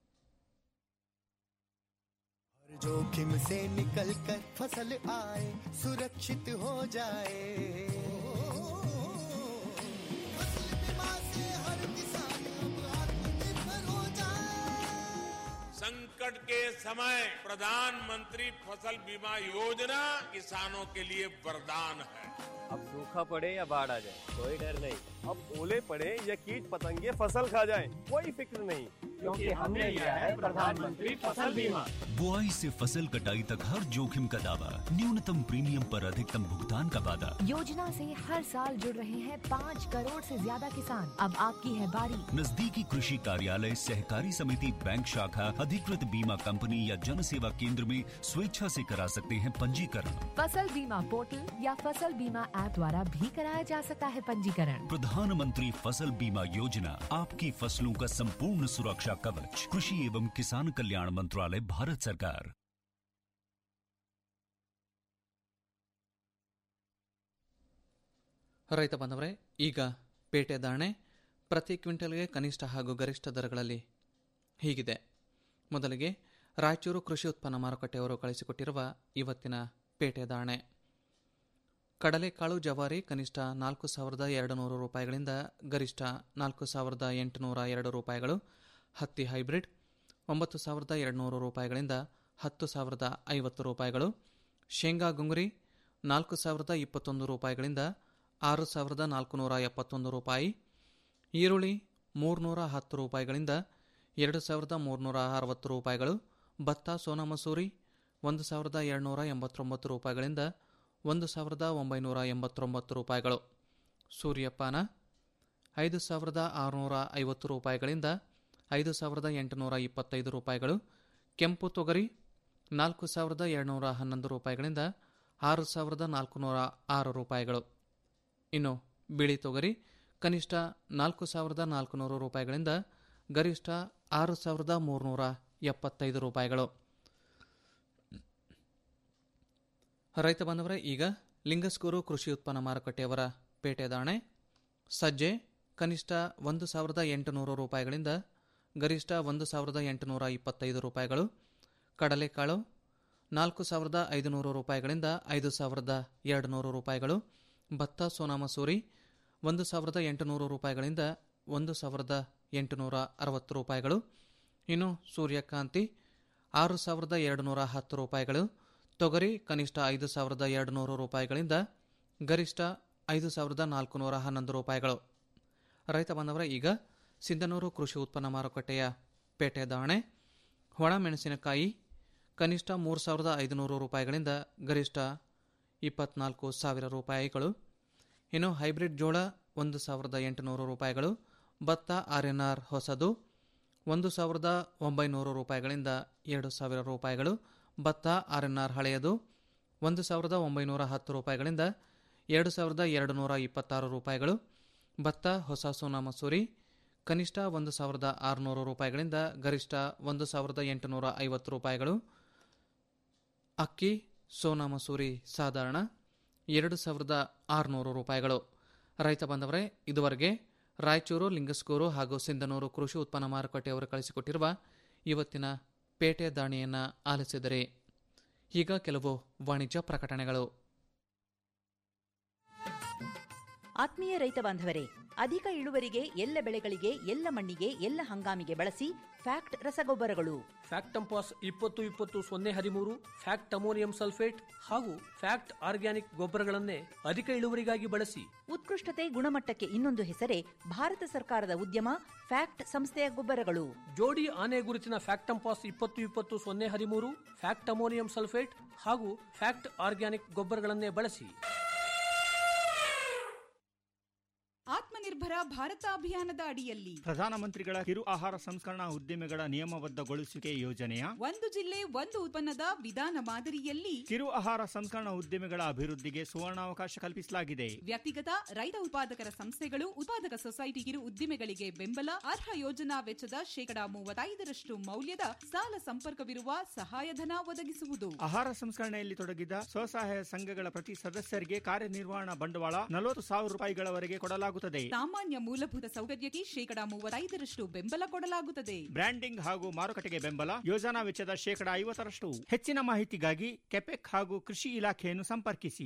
जोखिम से निकल कर फसल आए सुरक्षित हो जाए फसल बीमा से हर किसान अब आत्मनिर्भर हो जाए संकट के समय प्रधानमंत्री फसल बीमा योजना किसानों के लिए वरदान है अब सूखा पड़े या बाढ़ आ जाए कोई डर नहीं अब ओले पड़े या कीट पतंगे फसल खा जाए कोई फिक्र नहीं क्योंकि हमने लिया है प्रधानमंत्री फसल बीमा बुआई से फसल कटाई तक हर जोखिम का दावा न्यूनतम प्रीमियम पर अधिकतम भुगतान का वादा योजना से हर साल जुड़ रहे हैं पाँच करोड़ से ज्यादा किसान अब आपकी है बारी नजदीकी कृषि कार्यालय सहकारी समिति बैंक शाखा अधिकृत बीमा कंपनी या जन सेवा केंद्र में स्वेच्छा से करा सकते हैं पंजीकरण फसल बीमा पोर्टल या फसल बीमा ऐप द्वारा भी कराया जा सकता है पंजीकरण प्रधानमंत्री फसल बीमा योजना आपकी फसलों का संपूर्ण सुरक्षा कवच कृषि एवं किसान कल्याण मंत्रालय भारत सरकार ರೈತ ಬಾಂಧವರೇ ಈಗ ಪೇಟೆ ಧಾರಣೆ ಪ್ರತಿ ಕ್ವಿಂಟಲ್ಗೆ ಕನಿಷ್ಠ ಹಾಗೂ ಗರಿಷ್ಠ ದರಗಳಲ್ಲಿ ಹೀಗಿದೆ ಮೊದಲಿಗೆ ರಾಯಚೂರು ಕೃಷಿ ಉತ್ಪನ್ನ ಮಾರುಕಟ್ಟೆಯವರು ಕಳಿಸಿಕೊಟ್ಟಿರುವ ಇವತ್ತಿನ ಪೇಟೆ ಧಾರಣೆ ಕಡಲೆಕಾಳು ಜವಾರಿ ಕನಿಷ್ಠ ನಾಲ್ಕು ಸಾವಿರದ ಎರಡು ನೂರು ರೂಪಾಯಿಗಳಿಂದ ಗರಿಷ್ಠ ನಾಲ್ಕು ಸಾವಿರದ ಎಂಟುನೂರ ಎರಡು ರೂಪಾಯಿಗಳು ಹತ್ತಿ ಹೈಬ್ರಿಡ್ ಒಂಬತ್ತು ಸಾವಿರದ ಎರಡುನೂರು ರೂಪಾಯಿಗಳಿಂದ ಹತ್ತು ಸಾವಿರದ ಐವತ್ತು ರೂಪಾಯಿಗಳು ಶೇಂಗಾ ಗುಂಗುರಿ ನಾಲ್ಕು ಸಾವಿರದ ಇಪ್ಪತ್ತೊಂದು ರೂಪಾಯಿಗಳಿಂದ ಆರು ಸಾವಿರದ ನಾಲ್ಕುನೂರ ಎಪ್ಪತ್ತೊಂದು ರೂಪಾಯಿ ಈರುಳ್ಳಿ ಮೂರುನೂರ ಹತ್ತು ರೂಪಾಯಿಗಳಿಂದ ಎರಡು ಸಾವಿರದ ಮೂರುನೂರ ಅರವತ್ತು ರೂಪಾಯಿಗಳು ಭತ್ತ ಸೋನಾ ಮಸೂರಿ ಒಂದು ಸಾವಿರದ ಎರಡುನೂರ ಎಂಬತ್ತೊಂಬತ್ತು ರೂಪಾಯಿಗಳಿಂದ ಒಂದು ಸಾವಿರದ ಒಂಬೈನೂರ ಎಂಬತ್ತೊಂಬತ್ತು ರೂಪಾಯಿಗಳು ಸೂರ್ಯಪಾನ ಐದು ಸಾವಿರದ ಆರುನೂರ ಐವತ್ತು ರೂಪಾಯಿಗಳಿಂದ ಐದು ಸಾವಿರದ ಎಂಟುನೂರ ಇಪ್ಪತ್ತೈದು ರೂಪಾಯಿಗಳು ಕೆಂಪು ತೊಗರಿ ನಾಲ್ಕು ಸಾವಿರದ ಎರಡುನೂರ ಹನ್ನೊಂದು ರೂಪಾಯಿಗಳಿಂದ ಆರು ಸಾವಿರದ ನಾಲ್ಕುನೂರ ಆರು ರೂಪಾಯಿಗಳು ಇನ್ನು ಬಿಳಿ ತೊಗರಿ ಕನಿಷ್ಠ ನಾಲ್ಕು ಸಾವಿರದ ನಾಲ್ಕುನೂರು ರೂಪಾಯಿಗಳಿಂದ ಗರಿಷ್ಠ ಆರು ಸಾವಿರದ ಮೂರುನೂರ ಎಪ್ಪತ್ತೈದು ರೂಪಾಯಿಗಳು ರೈತ ಬಾಂಧವರೇ ಈಗ ಲಿಂಗಸ್ಗೂರು ಕೃಷಿ ಉತ್ಪನ್ನ ಮಾರುಕಟ್ಟೆಯವರ ಪೇಟೆ ದಾಣೆ ಸಜ್ಜೆ ಕನಿಷ್ಠ ಒಂದು ಸಾವಿರದ ಎಂಟುನೂರು ರೂಪಾಯಿಗಳಿಂದ ಗರಿಷ್ಠ ಒಂದು ಸಾವಿರದ ಎಂಟುನೂರ ಇಪ್ಪತ್ತೈದು ರೂಪಾಯಿಗಳು ಕಡಲೆಕಾಳು ನಾಲ್ಕು ಸಾವಿರದ ಐದುನೂರು ರೂಪಾಯಿಗಳಿಂದ ಐದು ಸಾವಿರದ ಎರಡು ನೂರು ರೂಪಾಯಿಗಳು ಭತ್ತ ಸೋನಾ ಮಸೂರಿ ಒಂದು ಸಾವಿರದ ಎಂಟುನೂರು ರೂಪಾಯಿಗಳಿಂದ ಒಂದು ಸಾವಿರದ ಎಂಟುನೂರ ಅರವತ್ತು ರೂಪಾಯಿಗಳು ಇನ್ನು ಸೂರ್ಯಕಾಂತಿ ಆರು ಸಾವಿರದ ಎರಡು ನೂರ ಹತ್ತು ರೂಪಾಯಿಗಳು ತೊಗರಿ ಕನಿಷ್ಠ ಐದು ಸಾವಿರದ ಎರಡು ನೂರು ರೂಪಾಯಿಗಳಿಂದ ಗರಿಷ್ಠ ಐದು ಸಾವಿರದ ನಾಲ್ಕುನೂರ ಹನ್ನೊಂದು ರೂಪಾಯಿಗಳು ರೈತ ಬಾಂಧವರ ಈಗ ಸಿಂಧನೂರು ಕೃಷಿ ಉತ್ಪನ್ನ ಮಾರುಕಟ್ಟೆಯ ಪೇಟೆ ದಾಣೆ ಒಣ ಮೆಣಸಿನಕಾಯಿ ಕನಿಷ್ಠ ಮೂರು ಸಾವಿರದ ಐದುನೂರು ರೂಪಾಯಿಗಳಿಂದ ಗರಿಷ್ಠ ಇಪ್ಪತ್ನಾಲ್ಕು ಸಾವಿರ ರೂಪಾಯಿಗಳು ಇನ್ನು ಹೈಬ್ರಿಡ್ ಜೋಳ ಒಂದು ಸಾವಿರದ ಎಂಟುನೂರು ರೂಪಾಯಿಗಳು ಭತ್ತ ಆರ್ ಎನ್ ಆರ್ ಹೊಸದು ಒಂದು ಸಾವಿರದ ಒಂಬೈನೂರು ರೂಪಾಯಿಗಳಿಂದ ಎರಡು ಸಾವಿರ ರೂಪಾಯಿಗಳು ಭತ್ತ ಆರ್ ಎನ್ ಆರ್ ಹಳೆಯದು ಒಂದು ಸಾವಿರದ ಒಂಬೈನೂರ ಹತ್ತು ರೂಪಾಯಿಗಳಿಂದ ಎರಡು ಸಾವಿರದ ಎರಡು ನೂರ ಇಪ್ಪತ್ತಾರು ರೂಪಾಯಿಗಳು ಭತ್ತ ಹೊಸ ಸೋನಾ ಮಸೂರಿ ಕನಿಷ್ಠ ಒಂದು ಸಾವಿರದ ಆರುನೂರು ರೂಪಾಯಿಗಳಿಂದ ಗರಿಷ್ಠ ಒಂದು ಸಾವಿರದ ಎಂಟುನೂರ ಐವತ್ತು ರೂಪಾಯಿಗಳು ಅಕ್ಕಿ ಸೋನಾ ಮಸೂರಿ ಸಾಧಾರಣ ಎರಡು ಸಾವಿರದ ಆರುನೂರು ರೂಪಾಯಿಗಳು ರೈತ ಬಾಂಧವರೇ ಇದುವರೆಗೆ ರಾಯಚೂರು ಲಿಂಗಸ್ಗೂರು ಹಾಗೂ ಸಿಂಧನೂರು ಕೃಷಿ ಉತ್ಪನ್ನ ಮಾರುಕಟ್ಟೆಯವರು ಕಳಿಸಿಕೊಟ್ಟಿರುವ ಇವತ್ತಿನ ಪೇಟೆ ದಾಣಿಯನ್ನು ಆಲಿಸಿದರೆ ಈಗ ಕೆಲವು ವಾಣಿಜ್ಯ ಪ್ರಕಟಣೆಗಳು ಆತ್ಮೀಯ ರೈತ ಬಾಂಧವರೇ ಅಧಿಕ ಇಳುವರಿಗೆ ಎಲ್ಲ ಬೆಳೆಗಳಿಗೆ ಎಲ್ಲ ಮಣ್ಣಿಗೆ ಎಲ್ಲ ಹಂಗಾಮಿಗೆ ಬಳಸಿ ಫ್ಯಾಕ್ಟ್ ರಸಗೊಬ್ಬರಗಳು ಫ್ಯಾಕ್ಟ್ ಟಂಪಾಸ್ ಇಪ್ಪತ್ತು ಇಪ್ಪತ್ತು ಸೊನ್ನೆ ಹದಿಮೂರು ಫ್ಯಾಕ್ಟ್ ಅಮೋನಿಯಂ ಸಲ್ಫೇಟ್ ಹಾಗೂ ಫ್ಯಾಕ್ಟ್ ಆರ್ಗ್ಯಾನಿಕ್ ಗೊಬ್ಬರಗಳನ್ನೇ ಅಧಿಕ ಇಳುವರಿಗಾಗಿ ಬಳಸಿ ಉತ್ಕೃಷ್ಟತೆ ಗುಣಮಟ್ಟಕ್ಕೆ ಇನ್ನೊಂದು ಹೆಸರೇ ಭಾರತ ಸರ್ಕಾರದ ಉದ್ಯಮ ಫ್ಯಾಕ್ಟ್ ಸಂಸ್ಥೆಯ ಗೊಬ್ಬರಗಳು ಜೋಡಿ ಆನೆ ಗುರುತಿನ ಫ್ಯಾಕ್ಟ್ ಟಂಪಾಸ್ ಇಪ್ಪತ್ತು ಇಪ್ಪತ್ತು ಸೊನ್ನೆ ಹದಿಮೂರು ಫ್ಯಾಕ್ಟ್ ಅಮೋನಿಯಂ ಸಲ್ಫೇಟ್ ಹಾಗೂ ಫ್ಯಾಕ್ಟ್ ಆರ್ಗ್ಯಾನಿಕ್ ಗೊಬ್ಬರಗಳನ್ನೇ ಬಳಸಿ ಆತ್ಮನಿರ್ಭರ ಭಾರತ ಅಭಿಯಾನದ ಅಡಿಯಲ್ಲಿ ಪ್ರಧಾನಮಂತ್ರಿಗಳ ಕಿರು ಆಹಾರ ಸಂಸ್ಕರಣಾ ಉದ್ದಿಮೆಗಳ ನಿಯಮಬದ್ಧಗೊಳಿಸುವಿಕೆ ಯೋಜನೆಯ ಒಂದು ಜಿಲ್ಲೆ ಒಂದು ಉತ್ಪನ್ನದ ವಿಧಾನ ಮಾದರಿಯಲ್ಲಿ ಕಿರು ಆಹಾರ ಸಂಸ್ಕರಣಾ ಉದ್ದಿಮೆಗಳ ಅಭಿವೃದ್ಧಿಗೆ ಸುವರ್ಣಾವಕಾಶ ಕಲ್ಪಿಸಲಾಗಿದೆ ವ್ಯಕ್ತಿಗತ ರೈತ ಉತ್ಪಾದಕರ ಸಂಸ್ಥೆಗಳು ಉತ್ಪಾದಕ ಸೊಸೈಟಿ ಕಿರು ಉದ್ದಿಮೆಗಳಿಗೆ ಬೆಂಬಲ ಅರ್ಹ ಯೋಜನಾ ವೆಚ್ಚದ ಶೇಕಡಾ ಮೂವತ್ತೈದರಷ್ಟು ಮೌಲ್ಯದ ಸಾಲ ಸಂಪರ್ಕವಿರುವ ಸಹಾಯಧನ ಒದಗಿಸುವುದು ಆಹಾರ ಸಂಸ್ಕರಣೆಯಲ್ಲಿ ತೊಡಗಿದ ಸ್ವಸಹಾಯ ಸಂಘಗಳ ಪ್ರತಿ ಸದಸ್ಯರಿಗೆ ಕಾರ್ಯನಿರ್ವಹಣಾ ಬಂಡವಾಳ ನಲವತ್ತು ಸಾವಿರ ರೂಪಾಯಿಗಳವರೆಗೆ ಕೊಡಲಾಗುತ್ತದೆ ಸಾಮಾನ್ಯ ಮೂಲಭೂತ ಸೌಕರ್ಯಕ್ಕೆ ಶೇಕಡಾ ಮೂವತ್ತೈದರಷ್ಟು ಬೆಂಬಲ ಕೊಡಲಾಗುತ್ತದೆ ಬ್ರ್ಯಾಂಡಿಂಗ್ ಹಾಗೂ ಮಾರುಕಟ್ಟೆಗೆ ಬೆಂಬಲ ಯೋಜನಾ ವೆಚ್ಚದ ಶೇಕಡಾ ಐವತ್ತರಷ್ಟು ಹೆಚ್ಚಿನ ಮಾಹಿತಿಗಾಗಿ ಕೆಪೆಕ್ ಹಾಗೂ ಕೃಷಿ ಇಲಾಖೆಯನ್ನು ಸಂಪರ್ಕಿಸಿ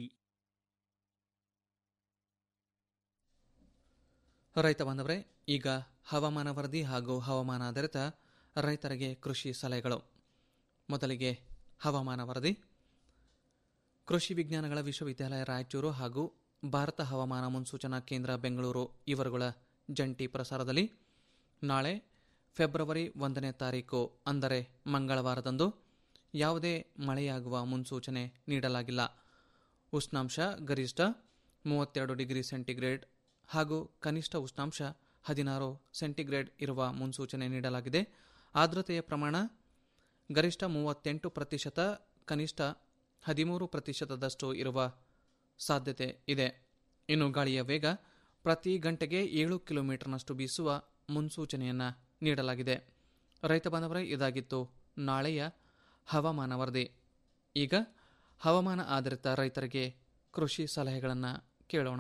ರೈತ ಬಾಂಧವರೇ ಈಗ ಹವಾಮಾನ ವರದಿ ಹಾಗೂ ಹವಾಮಾನ ಆಧಾರಿತ ರೈತರಿಗೆ ಕೃಷಿ ಸಲಹೆಗಳು ಮೊದಲಿಗೆ ಹವಾಮಾನ ವರದಿ ಕೃಷಿ ವಿಜ್ಞಾನಗಳ ವಿಶ್ವವಿದ್ಯಾಲಯ ರಾಯಚೂರು ಹಾಗೂ ಭಾರತ ಹವಾಮಾನ ಮುನ್ಸೂಚನಾ ಕೇಂದ್ರ ಬೆಂಗಳೂರು ಇವರುಗಳ ಜಂಟಿ ಪ್ರಸಾರದಲ್ಲಿ ನಾಳೆ ಫೆಬ್ರವರಿ ಒಂದನೇ ತಾರೀಕು ಅಂದರೆ ಮಂಗಳವಾರದಂದು ಯಾವುದೇ ಮಳೆಯಾಗುವ ಮುನ್ಸೂಚನೆ ನೀಡಲಾಗಿಲ್ಲ ಉಷ್ಣಾಂಶ ಗರಿಷ್ಠ ಮೂವತ್ತೆರಡು ಡಿಗ್ರಿ ಸೆಂಟಿಗ್ರೇಡ್ ಹಾಗೂ ಕನಿಷ್ಠ ಉಷ್ಣಾಂಶ ಹದಿನಾರು ಸೆಂಟಿಗ್ರೇಡ್ ಇರುವ ಮುನ್ಸೂಚನೆ ನೀಡಲಾಗಿದೆ ಆರ್ದ್ರತೆಯ ಪ್ರಮಾಣ ಗರಿಷ್ಠ ಮೂವತ್ತೆಂಟು ಪ್ರತಿಶತ ಕನಿಷ್ಠ ಹದಿಮೂರು ಪ್ರತಿಶತದಷ್ಟು ಇರುವ ಸಾಧ್ಯತೆ ಇದೆ ಇನ್ನು ಗಾಳಿಯ ವೇಗ ಪ್ರತಿ ಗಂಟೆಗೆ ಏಳು ಕಿಲೋಮೀಟರ್ನಷ್ಟು ಬೀಸುವ ಮುನ್ಸೂಚನೆಯನ್ನು ನೀಡಲಾಗಿದೆ ರೈತ ಬಾಂಧವರೇ ಇದಾಗಿತ್ತು ನಾಳೆಯ ಹವಾಮಾನ ವರದಿ ಈಗ ಹವಾಮಾನ ಆಧಾರಿತ ರೈತರಿಗೆ ಕೃಷಿ ಸಲಹೆಗಳನ್ನು ಕೇಳೋಣ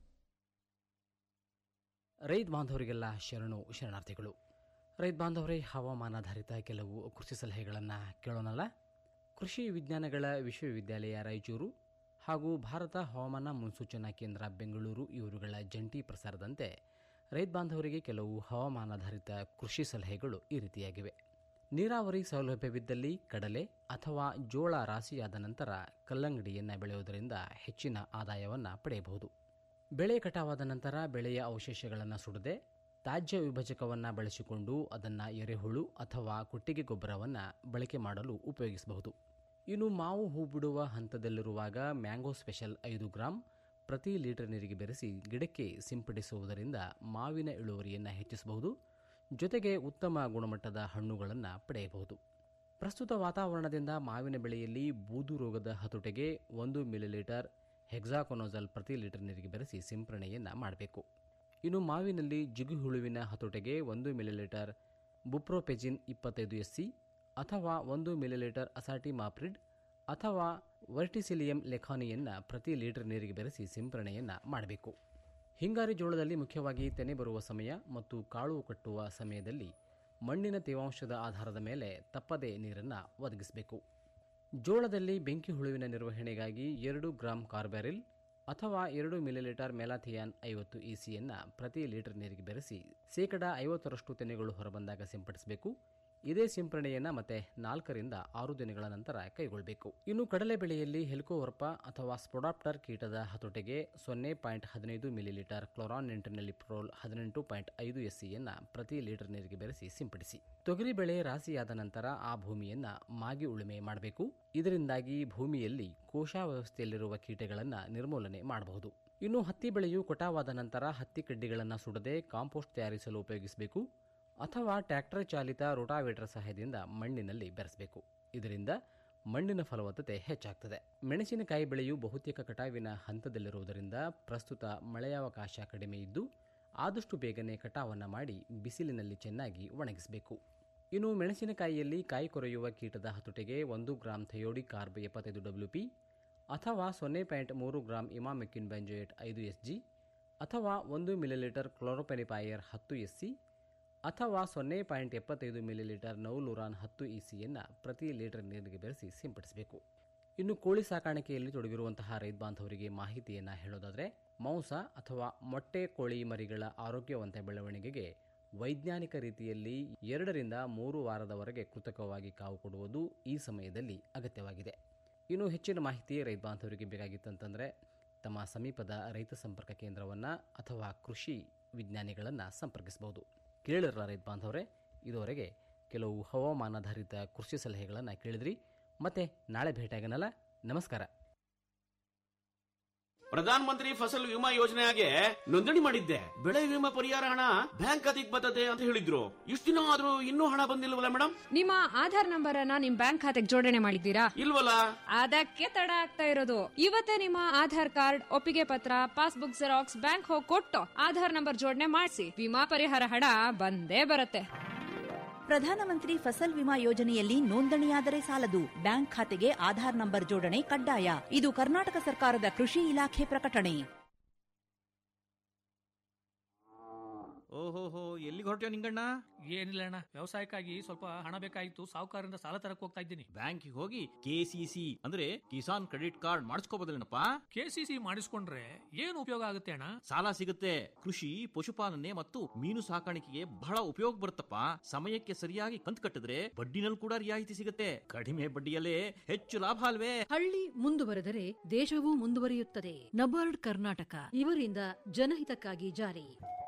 ರೈತ ಬಾಂಧವರಿಗೆಲ್ಲ ಶರಣು ಶರಣಾರ್ಥಿಗಳು ರೈತ ಬಾಂಧವರೇ ಹವಾಮಾನಾಧಾರಿತ ಕೆಲವು ಕೃಷಿ ಸಲಹೆಗಳನ್ನು ಕೇಳೋಣಲ್ಲ ಕೃಷಿ ವಿಜ್ಞಾನಗಳ ವಿಶ್ವವಿದ್ಯಾಲಯ ರಾಯಚೂರು ಹಾಗೂ ಭಾರತ ಹವಾಮಾನ ಮುನ್ಸೂಚನಾ ಕೇಂದ್ರ ಬೆಂಗಳೂರು ಇವರುಗಳ ಜಂಟಿ ಪ್ರಸಾರದಂತೆ ರೈತ ಬಾಂಧವರಿಗೆ ಕೆಲವು ಹವಾಮಾನಾಧಾರಿತ ಕೃಷಿ ಸಲಹೆಗಳು ಈ ರೀತಿಯಾಗಿವೆ ನೀರಾವರಿ ಸೌಲಭ್ಯವಿದ್ದಲ್ಲಿ ಕಡಲೆ ಅಥವಾ ಜೋಳ ರಾಶಿಯಾದ ನಂತರ ಕಲ್ಲಂಗಡಿಯನ್ನು ಬೆಳೆಯುವುದರಿಂದ ಹೆಚ್ಚಿನ ಆದಾಯವನ್ನು ಪಡೆಯಬಹುದು ಬೆಳೆ ಕಟಾವಾದ ನಂತರ ಬೆಳೆಯ ಅವಶೇಷಗಳನ್ನು ಸುಡದೆ ತ್ಯಾಜ್ಯ ವಿಭಜಕವನ್ನು ಬಳಸಿಕೊಂಡು ಅದನ್ನು ಎರೆಹುಳು ಅಥವಾ ಕೊಟ್ಟಿಗೆ ಗೊಬ್ಬರವನ್ನು ಬಳಕೆ ಮಾಡಲು ಉಪಯೋಗಿಸಬಹುದು ಇನ್ನು ಮಾವು ಹೂ ಬಿಡುವ ಹಂತದಲ್ಲಿರುವಾಗ ಮ್ಯಾಂಗೋ ಸ್ಪೆಷಲ್ ಐದು ಗ್ರಾಂ ಪ್ರತಿ ಲೀಟರ್ ನೀರಿಗೆ ಬೆರೆಸಿ ಗಿಡಕ್ಕೆ ಸಿಂಪಡಿಸುವುದರಿಂದ ಮಾವಿನ ಇಳುವರಿಯನ್ನು ಹೆಚ್ಚಿಸಬಹುದು ಜೊತೆಗೆ ಉತ್ತಮ ಗುಣಮಟ್ಟದ ಹಣ್ಣುಗಳನ್ನು ಪಡೆಯಬಹುದು ಪ್ರಸ್ತುತ ವಾತಾವರಣದಿಂದ ಮಾವಿನ ಬೆಳೆಯಲ್ಲಿ ಬೂದು ರೋಗದ ಹತೋಟೆಗೆ ಒಂದು ಮಿಲಿಲೀಟರ್ ಹೆಕ್ಸಾಕೊನೋಜಲ್ ಪ್ರತಿ ಲೀಟರ್ ನೀರಿಗೆ ಬೆರೆಸಿ ಸಿಂಪರಣೆಯನ್ನು ಮಾಡಬೇಕು ಇನ್ನು ಮಾವಿನಲ್ಲಿ ಜಿಗು ಹುಳುವಿನ ಹತೋಟೆಗೆ ಒಂದು ಮಿಲಿಲೀಟರ್ ಬುಪ್ರೋಪೆಜಿನ್ ಇಪ್ಪತ್ತೈದು ಎಸ್ ಸಿ ಅಥವಾ ಒಂದು ಮಿಲಿಲೀಟರ್ ಅಸಾಟಿ ಮಾಪ್ರಿಡ್ ಅಥವಾ ವರ್ಟಿಸಿಲಿಯಂ ಲೆಖಾನಿಯನ್ನು ಪ್ರತಿ ಲೀಟರ್ ನೀರಿಗೆ ಬೆರೆಸಿ ಸಿಂಪರಣೆಯನ್ನು ಮಾಡಬೇಕು ಹಿಂಗಾರಿ ಜೋಳದಲ್ಲಿ ಮುಖ್ಯವಾಗಿ ತೆನೆ ಬರುವ ಸಮಯ ಮತ್ತು ಕಾಳು ಕಟ್ಟುವ ಸಮಯದಲ್ಲಿ ಮಣ್ಣಿನ ತೇವಾಂಶದ ಆಧಾರದ ಮೇಲೆ ತಪ್ಪದೇ ನೀರನ್ನು ಒದಗಿಸಬೇಕು ಜೋಳದಲ್ಲಿ ಬೆಂಕಿ ಹುಳುವಿನ ನಿರ್ವಹಣೆಗಾಗಿ ಎರಡು ಗ್ರಾಂ ಕಾರ್ಬ್ಯಾರಿಲ್ ಅಥವಾ ಎರಡು ಮಿಲಿಲೀಟರ್ ಮೆಲಾಥಿಯಾನ್ ಐವತ್ತು ಇಸಿಯನ್ನು ಪ್ರತಿ ಲೀಟರ್ ನೀರಿಗೆ ಬೆರೆಸಿ ಶೇಕಡ ಐವತ್ತರಷ್ಟು ತೆನೆಗಳು ಹೊರಬಂದಾಗ ಸಿಂಪಡಿಸಬೇಕು ಇದೇ ಸಿಂಪರಣೆಯನ್ನು ಮತ್ತೆ ನಾಲ್ಕರಿಂದ ಆರು ದಿನಗಳ ನಂತರ ಕೈಗೊಳ್ಳಬೇಕು ಇನ್ನು ಕಡಲೆ ಬೆಳೆಯಲ್ಲಿ ಹೆಲಿಕೋವರ್ಪ ಅಥವಾ ಸ್ಪೊಡಾಪ್ಟರ್ ಕೀಟದ ಹತೋಟೆಗೆ ಸೊನ್ನೆ ಪಾಯಿಂಟ್ ಹದಿನೈದು ಮಿಲಿಲೀಟರ್ ಕ್ಲೋರಾನ್ ನಿಂಟರ್ನೆಲಿಪ್ರೋಲ್ ಹದಿನೆಂಟು ಪಾಯಿಂಟ್ ಐದು ಎಸ್ಸಿಯನ್ನು ಪ್ರತಿ ಲೀಟರ್ ನೀರಿಗೆ ಬೆರೆಸಿ ಸಿಂಪಡಿಸಿ ತೊಗರಿ ಬೆಳೆ ರಾಶಿಯಾದ ನಂತರ ಆ ಭೂಮಿಯನ್ನು ಮಾಗಿ ಉಳುಮೆ ಮಾಡಬೇಕು ಇದರಿಂದಾಗಿ ಭೂಮಿಯಲ್ಲಿ ಕೋಶಾವ್ಯವಸ್ಥೆಯಲ್ಲಿರುವ ಕೀಟಗಳನ್ನು ನಿರ್ಮೂಲನೆ ಮಾಡಬಹುದು ಇನ್ನು ಹತ್ತಿ ಬೆಳೆಯು ಕಟಾವಾದ ನಂತರ ಹತ್ತಿ ಕಡ್ಡಿಗಳನ್ನು ಸುಡದೆ ಕಾಂಪೋಸ್ಟ್ ತಯಾರಿಸಲು ಉಪಯೋಗಿಸಬೇಕು ಅಥವಾ ಟ್ರ್ಯಾಕ್ಟರ್ ಚಾಲಿತ ರೋಟಾವೇಟರ್ ಸಹಾಯದಿಂದ ಮಣ್ಣಿನಲ್ಲಿ ಬೆರೆಸಬೇಕು ಇದರಿಂದ ಮಣ್ಣಿನ ಫಲವತ್ತತೆ ಹೆಚ್ಚಾಗ್ತದೆ ಮೆಣಸಿನಕಾಯಿ ಬೆಳೆಯು ಬಹುತೇಕ ಕಟಾವಿನ ಹಂತದಲ್ಲಿರುವುದರಿಂದ ಪ್ರಸ್ತುತ ಮಳೆಯಾವಕಾಶ ಕಡಿಮೆ ಇದ್ದು ಆದಷ್ಟು ಬೇಗನೆ ಕಟಾವನ್ನು ಮಾಡಿ ಬಿಸಿಲಿನಲ್ಲಿ ಚೆನ್ನಾಗಿ ಒಣಗಿಸಬೇಕು ಇನ್ನು ಮೆಣಸಿನಕಾಯಿಯಲ್ಲಿ ಕಾಯಿ ಕೊರೆಯುವ ಕೀಟದ ಹತೋಟಿಗೆ ಒಂದು ಗ್ರಾಂ ಥಯೋಡಿ ಕಾರ್ಬ್ ಎಪ್ಪತ್ತೈದು ಡಬ್ಲ್ಯೂ ಪಿ ಅಥವಾ ಸೊನ್ನೆ ಪಾಯಿಂಟ್ ಮೂರು ಗ್ರಾಂ ಇಮಾಮೆಕ್ಕಿನ್ ಬೆಂಜೋಯೇಟ್ ಐದು ಎಸ್ ಜಿ ಅಥವಾ ಒಂದು ಮಿಲಿಲೀಟರ್ ಕ್ಲೋರೋಪೆನಿಪಾಯರ್ ಹತ್ತು ಎಸ್ ಸಿ ಅಥವಾ ಸೊನ್ನೆ ಪಾಯಿಂಟ್ ಎಪ್ಪತ್ತೈದು ಮಿಲಿಲೀಟರ್ ನೌಲುರಾನ್ ಹತ್ತು ಇ ಸಿಯನ್ನು ಪ್ರತಿ ಲೀಟರ್ ನೀರಿಗೆ ಬೆರೆಸಿ ಸಿಂಪಡಿಸಬೇಕು ಇನ್ನು ಕೋಳಿ ಸಾಕಾಣಿಕೆಯಲ್ಲಿ ತೊಡಗಿರುವಂತಹ ರೈತ ಬಾಂಧವರಿಗೆ ಮಾಹಿತಿಯನ್ನು ಹೇಳೋದಾದರೆ ಮಾಂಸ ಅಥವಾ ಮೊಟ್ಟೆ ಕೋಳಿ ಮರಿಗಳ ಆರೋಗ್ಯವಂತ ಬೆಳವಣಿಗೆಗೆ ವೈಜ್ಞಾನಿಕ ರೀತಿಯಲ್ಲಿ ಎರಡರಿಂದ ಮೂರು ವಾರದವರೆಗೆ ಕೃತಕವಾಗಿ ಕಾವು ಕೊಡುವುದು ಈ ಸಮಯದಲ್ಲಿ ಅಗತ್ಯವಾಗಿದೆ ಇನ್ನು ಹೆಚ್ಚಿನ ಮಾಹಿತಿ ರೈತ ಬಾಂಧವರಿಗೆ ಬೇಕಾಗಿತ್ತಂತಂದರೆ ತಮ್ಮ ಸಮೀಪದ ರೈತ ಸಂಪರ್ಕ ಕೇಂದ್ರವನ್ನು ಅಥವಾ ಕೃಷಿ ವಿಜ್ಞಾನಿಗಳನ್ನು ಸಂಪರ್ಕಿಸಬಹುದು ಕೇಳಿರ ರೈತ ಬಾಂಧವರೇ ಇದುವರೆಗೆ ಕೆಲವು ಹವಾಮಾನಾಧಾರಿತ ಕೃಷಿ ಸಲಹೆಗಳನ್ನು ಕೇಳಿದ್ರಿ ಮತ್ತೆ ನಾಳೆ ಭೇಟಿಯಾಗನಲ್ಲ ನಮಸ್ಕಾರ ಪ್ರಧಾನ ಮಂತ್ರಿ ಫಸಲ್ ವಿಮಾ ಯೋಜನೆಗೆ ನೋಂದಣಿ ಮಾಡಿದ್ದೆ ಬೆಳೆ ವಿಮಾ ಪರಿಹಾರ ಹಣ ಬ್ಯಾಂಕ್ ಖಾತೆಗೆ ಬರ್ತದೆ ಅಂತ ಹೇಳಿದ್ರು ಇಷ್ಟು ದಿನ ಆದ್ರೂ ಇನ್ನೂ ಹಣ ಬಂದಿಲ್ವಲ್ಲ ಮೇಡಮ್ ನಿಮ್ಮ ಆಧಾರ್ ನಂಬರ್ ಅನ್ನ ನಿಮ್ ಬ್ಯಾಂಕ್ ಖಾತೆಗೆ ಜೋಡಣೆ ಮಾಡಿದ್ದೀರಾ ಇಲ್ವಲ್ಲ ಅದಕ್ಕೆ ತಡ ಆಗ್ತಾ ಇರೋದು ಇವತ್ತೇ ನಿಮ್ಮ ಆಧಾರ್ ಕಾರ್ಡ್ ಒಪ್ಪಿಗೆ ಪತ್ರ ಪಾಸ್ಬುಕ್ ಜೆರಾಕ್ಸ್ ಬ್ಯಾಂಕ್ ಹೋಗಿ ಕೊಟ್ಟು ಆಧಾರ್ ನಂಬರ್ ಜೋಡಣೆ ಮಾಡಿಸಿ ವಿಮಾ ಪರಿಹಾರ ಹಣ ಬಂದೇ ಬರುತ್ತೆ ಪ್ರಧಾನಮಂತ್ರಿ ಫಸಲ್ ವಿಮಾ ಯೋಜನೆಯಲ್ಲಿ ನೋಂದಣಿಯಾದರೆ ಸಾಲದು ಬ್ಯಾಂಕ್ ಖಾತೆಗೆ ಆಧಾರ್ ನಂಬರ್ ಜೋಡಣೆ ಕಡ್ಡಾಯ ಇದು ಕರ್ನಾಟಕ ಸರ್ಕಾರದ ಕೃಷಿ ಇಲಾಖೆ ಪ್ರಕಟಣೆ ಓಹೋಹೋ ಎಲ್ಲಿಗೆ ಹೊರಟ್ಯೋ ನಿಂಗಣ್ಣ ಏನಿಲ್ಲ ಅಣ್ಣ ವ್ಯವಸಾಯಕ್ಕಾಗಿ ಸ್ವಲ್ಪ ಹಣ ಬೇಕಾಗಿತ್ತು ಸಾಹುಕಾರರಿಂದ ಸಾಲ ತರಕ್ ಹೋಗ್ತಾ ಇದ್ದೀನಿ ಬ್ಯಾಂಕಿಗೆ ಹೋಗಿ ಕೆಸಿಸಿ ಅಂದ್ರೆ ಕಿಸಾನ್ ಕ್ರೆಡಿಟ್ ಕಾರ್ಡ್ ಮಾಡಿಸ್ಕೋಬೋದಲ್ಲೇನಪ್ಪ ಕೆಸಿಸಿ ಮಾಡಿಸ್ಕೊಂಡ್ರೆ ಏನು ಉಪಯೋಗ ಆಗುತ್ತೆ ಅಣ್ಣ ಸಾಲ ಸಿಗುತ್ತೆ ಕೃಷಿ ಪಶುಪಾಲನೆ ಮತ್ತು ಮೀನು ಸಾಕಾಣಿಕೆಗೆ ಬಹಳ ಉಪಯೋಗ ಬರುತ್ತಪ್ಪ ಸಮಯಕ್ಕೆ ಸರಿಯಾಗಿ ಕಂತು ಕಟ್ಟಿದ್ರೆ ಬಡ್ಡಿನಲ್ಲಿ ಕೂಡ ರಿಯಾಯಿತಿ ಸಿಗುತ್ತೆ ಕಡಿಮೆ ಬಡ್ಡಿಯಲ್ಲೇ ಹೆಚ್ಚು ಲಾಭ ಅಲ್ವೇ ಹಳ್ಳಿ ಮುಂದುವರೆದರೆ ದೇಶವೂ ಮುಂದುವರಿಯುತ್ತದೆ ನಬಾರ್ಡ್ ಕರ್ನಾಟಕ ಇವರಿಂದ ಜನಹಿತಕ್ಕಾಗಿ ಜಾರಿ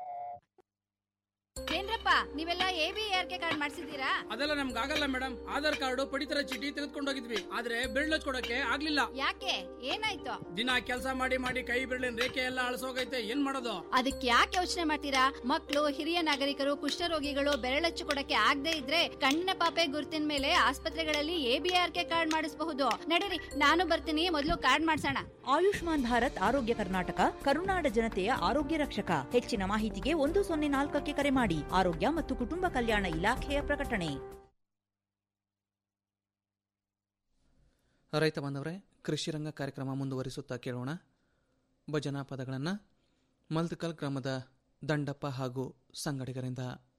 ಏನ್ರಪ್ಪ ನೀವೆಲ್ಲ A B R K card ಮಾಡಿಸಿದೀರಾ ಅದೆಲ್ಲ ನಮ್ಗೆ ಆಗಲ್ಲ ಮೇಡಮ್ ಆಧಾರ್ ಕಾರ್ಡ್ ಪಡಿತರ ಚೀಟಿ ತೆಗೆದುಕೊಂಡು ಹೋಗಿದ್ವಿ ಆದ್ರೆ ಬೆರಳು ಕೊಡಕ್ಕೆ ಆಗ್ಲಿಲ್ಲ ಯಾಕೆ ಏನಾಯ್ತು ದಿನ ಕೆಲಸ ಮಾಡಿ ಮಾಡಿ ಕೈ ಬೆರಳಿನ ರೇಖೆ ಎಲ್ಲ ಅಳಸೋಗೈತೆ ಏನ್ ಮಾಡೋದು ಅದಕ್ಕೆ ಯಾಕೆ ಯೋಚನೆ ಮಾಡ್ತೀರಾ ಮಕ್ಕಳು ಹಿರಿಯ ನಾಗರಿಕರು ಕುಷ್ಠರೋಗಿಗಳು ಬೆರಳಚ್ಚು ಕೊಡಕ್ಕೆ ಆಗದೆ ಇದ್ರೆ ಕಣ್ಣಿನ ಪಾಪೆ ಗುರುತಿನ ಮೇಲೆ ಆಸ್ಪತ್ರೆಗಳಲ್ಲಿ A B R K card ಮಾಡಿಸಬಹುದು ನಡೀರಿ ನಾನು ಬರ್ತೀನಿ ಮೊದಲು ಕಾರ್ಡ್ ಮಾಡ್ಸೋಣ ಆಯುಷ್ಮಾನ್ ಭಾರತ್ ಆರೋಗ್ಯ ಕರ್ನಾಟಕ ಕರುನಾಡ ಜನತೆಯ ಆರೋಗ್ಯ ರಕ್ಷಕ ಹೆಚ್ಚಿನ ಮಾಹಿತಿಗೆ ಒಂದು ಸೊನ್ನೆ ನಾಲ್ಕಕ್ಕೆ ಕರೆ ಮಾಡಿ ಆರೋಗ್ಯ ಮತ್ತು ಕುಟುಂಬ ಕಲ್ಯಾಣ ಇಲಾಖೆಯ ಪ್ರಕಟಣೆ ರೈತ ಬಾಂಧವರೇ ಕೃಷಿ ರಂಗ ಕಾರ್ಯಕ್ರಮ ಮುಂದುವರಿಸುತ್ತಾ ಕೇಳೋಣ ಭಜನಾ ಪದಗಳನ್ನು ಮಲ್ದಕಲ್ ಗ್ರಾಮದ ದಂಡಪ್ಪ ಹಾಗೂ ಸಂಗಡಿಗರಿಂದ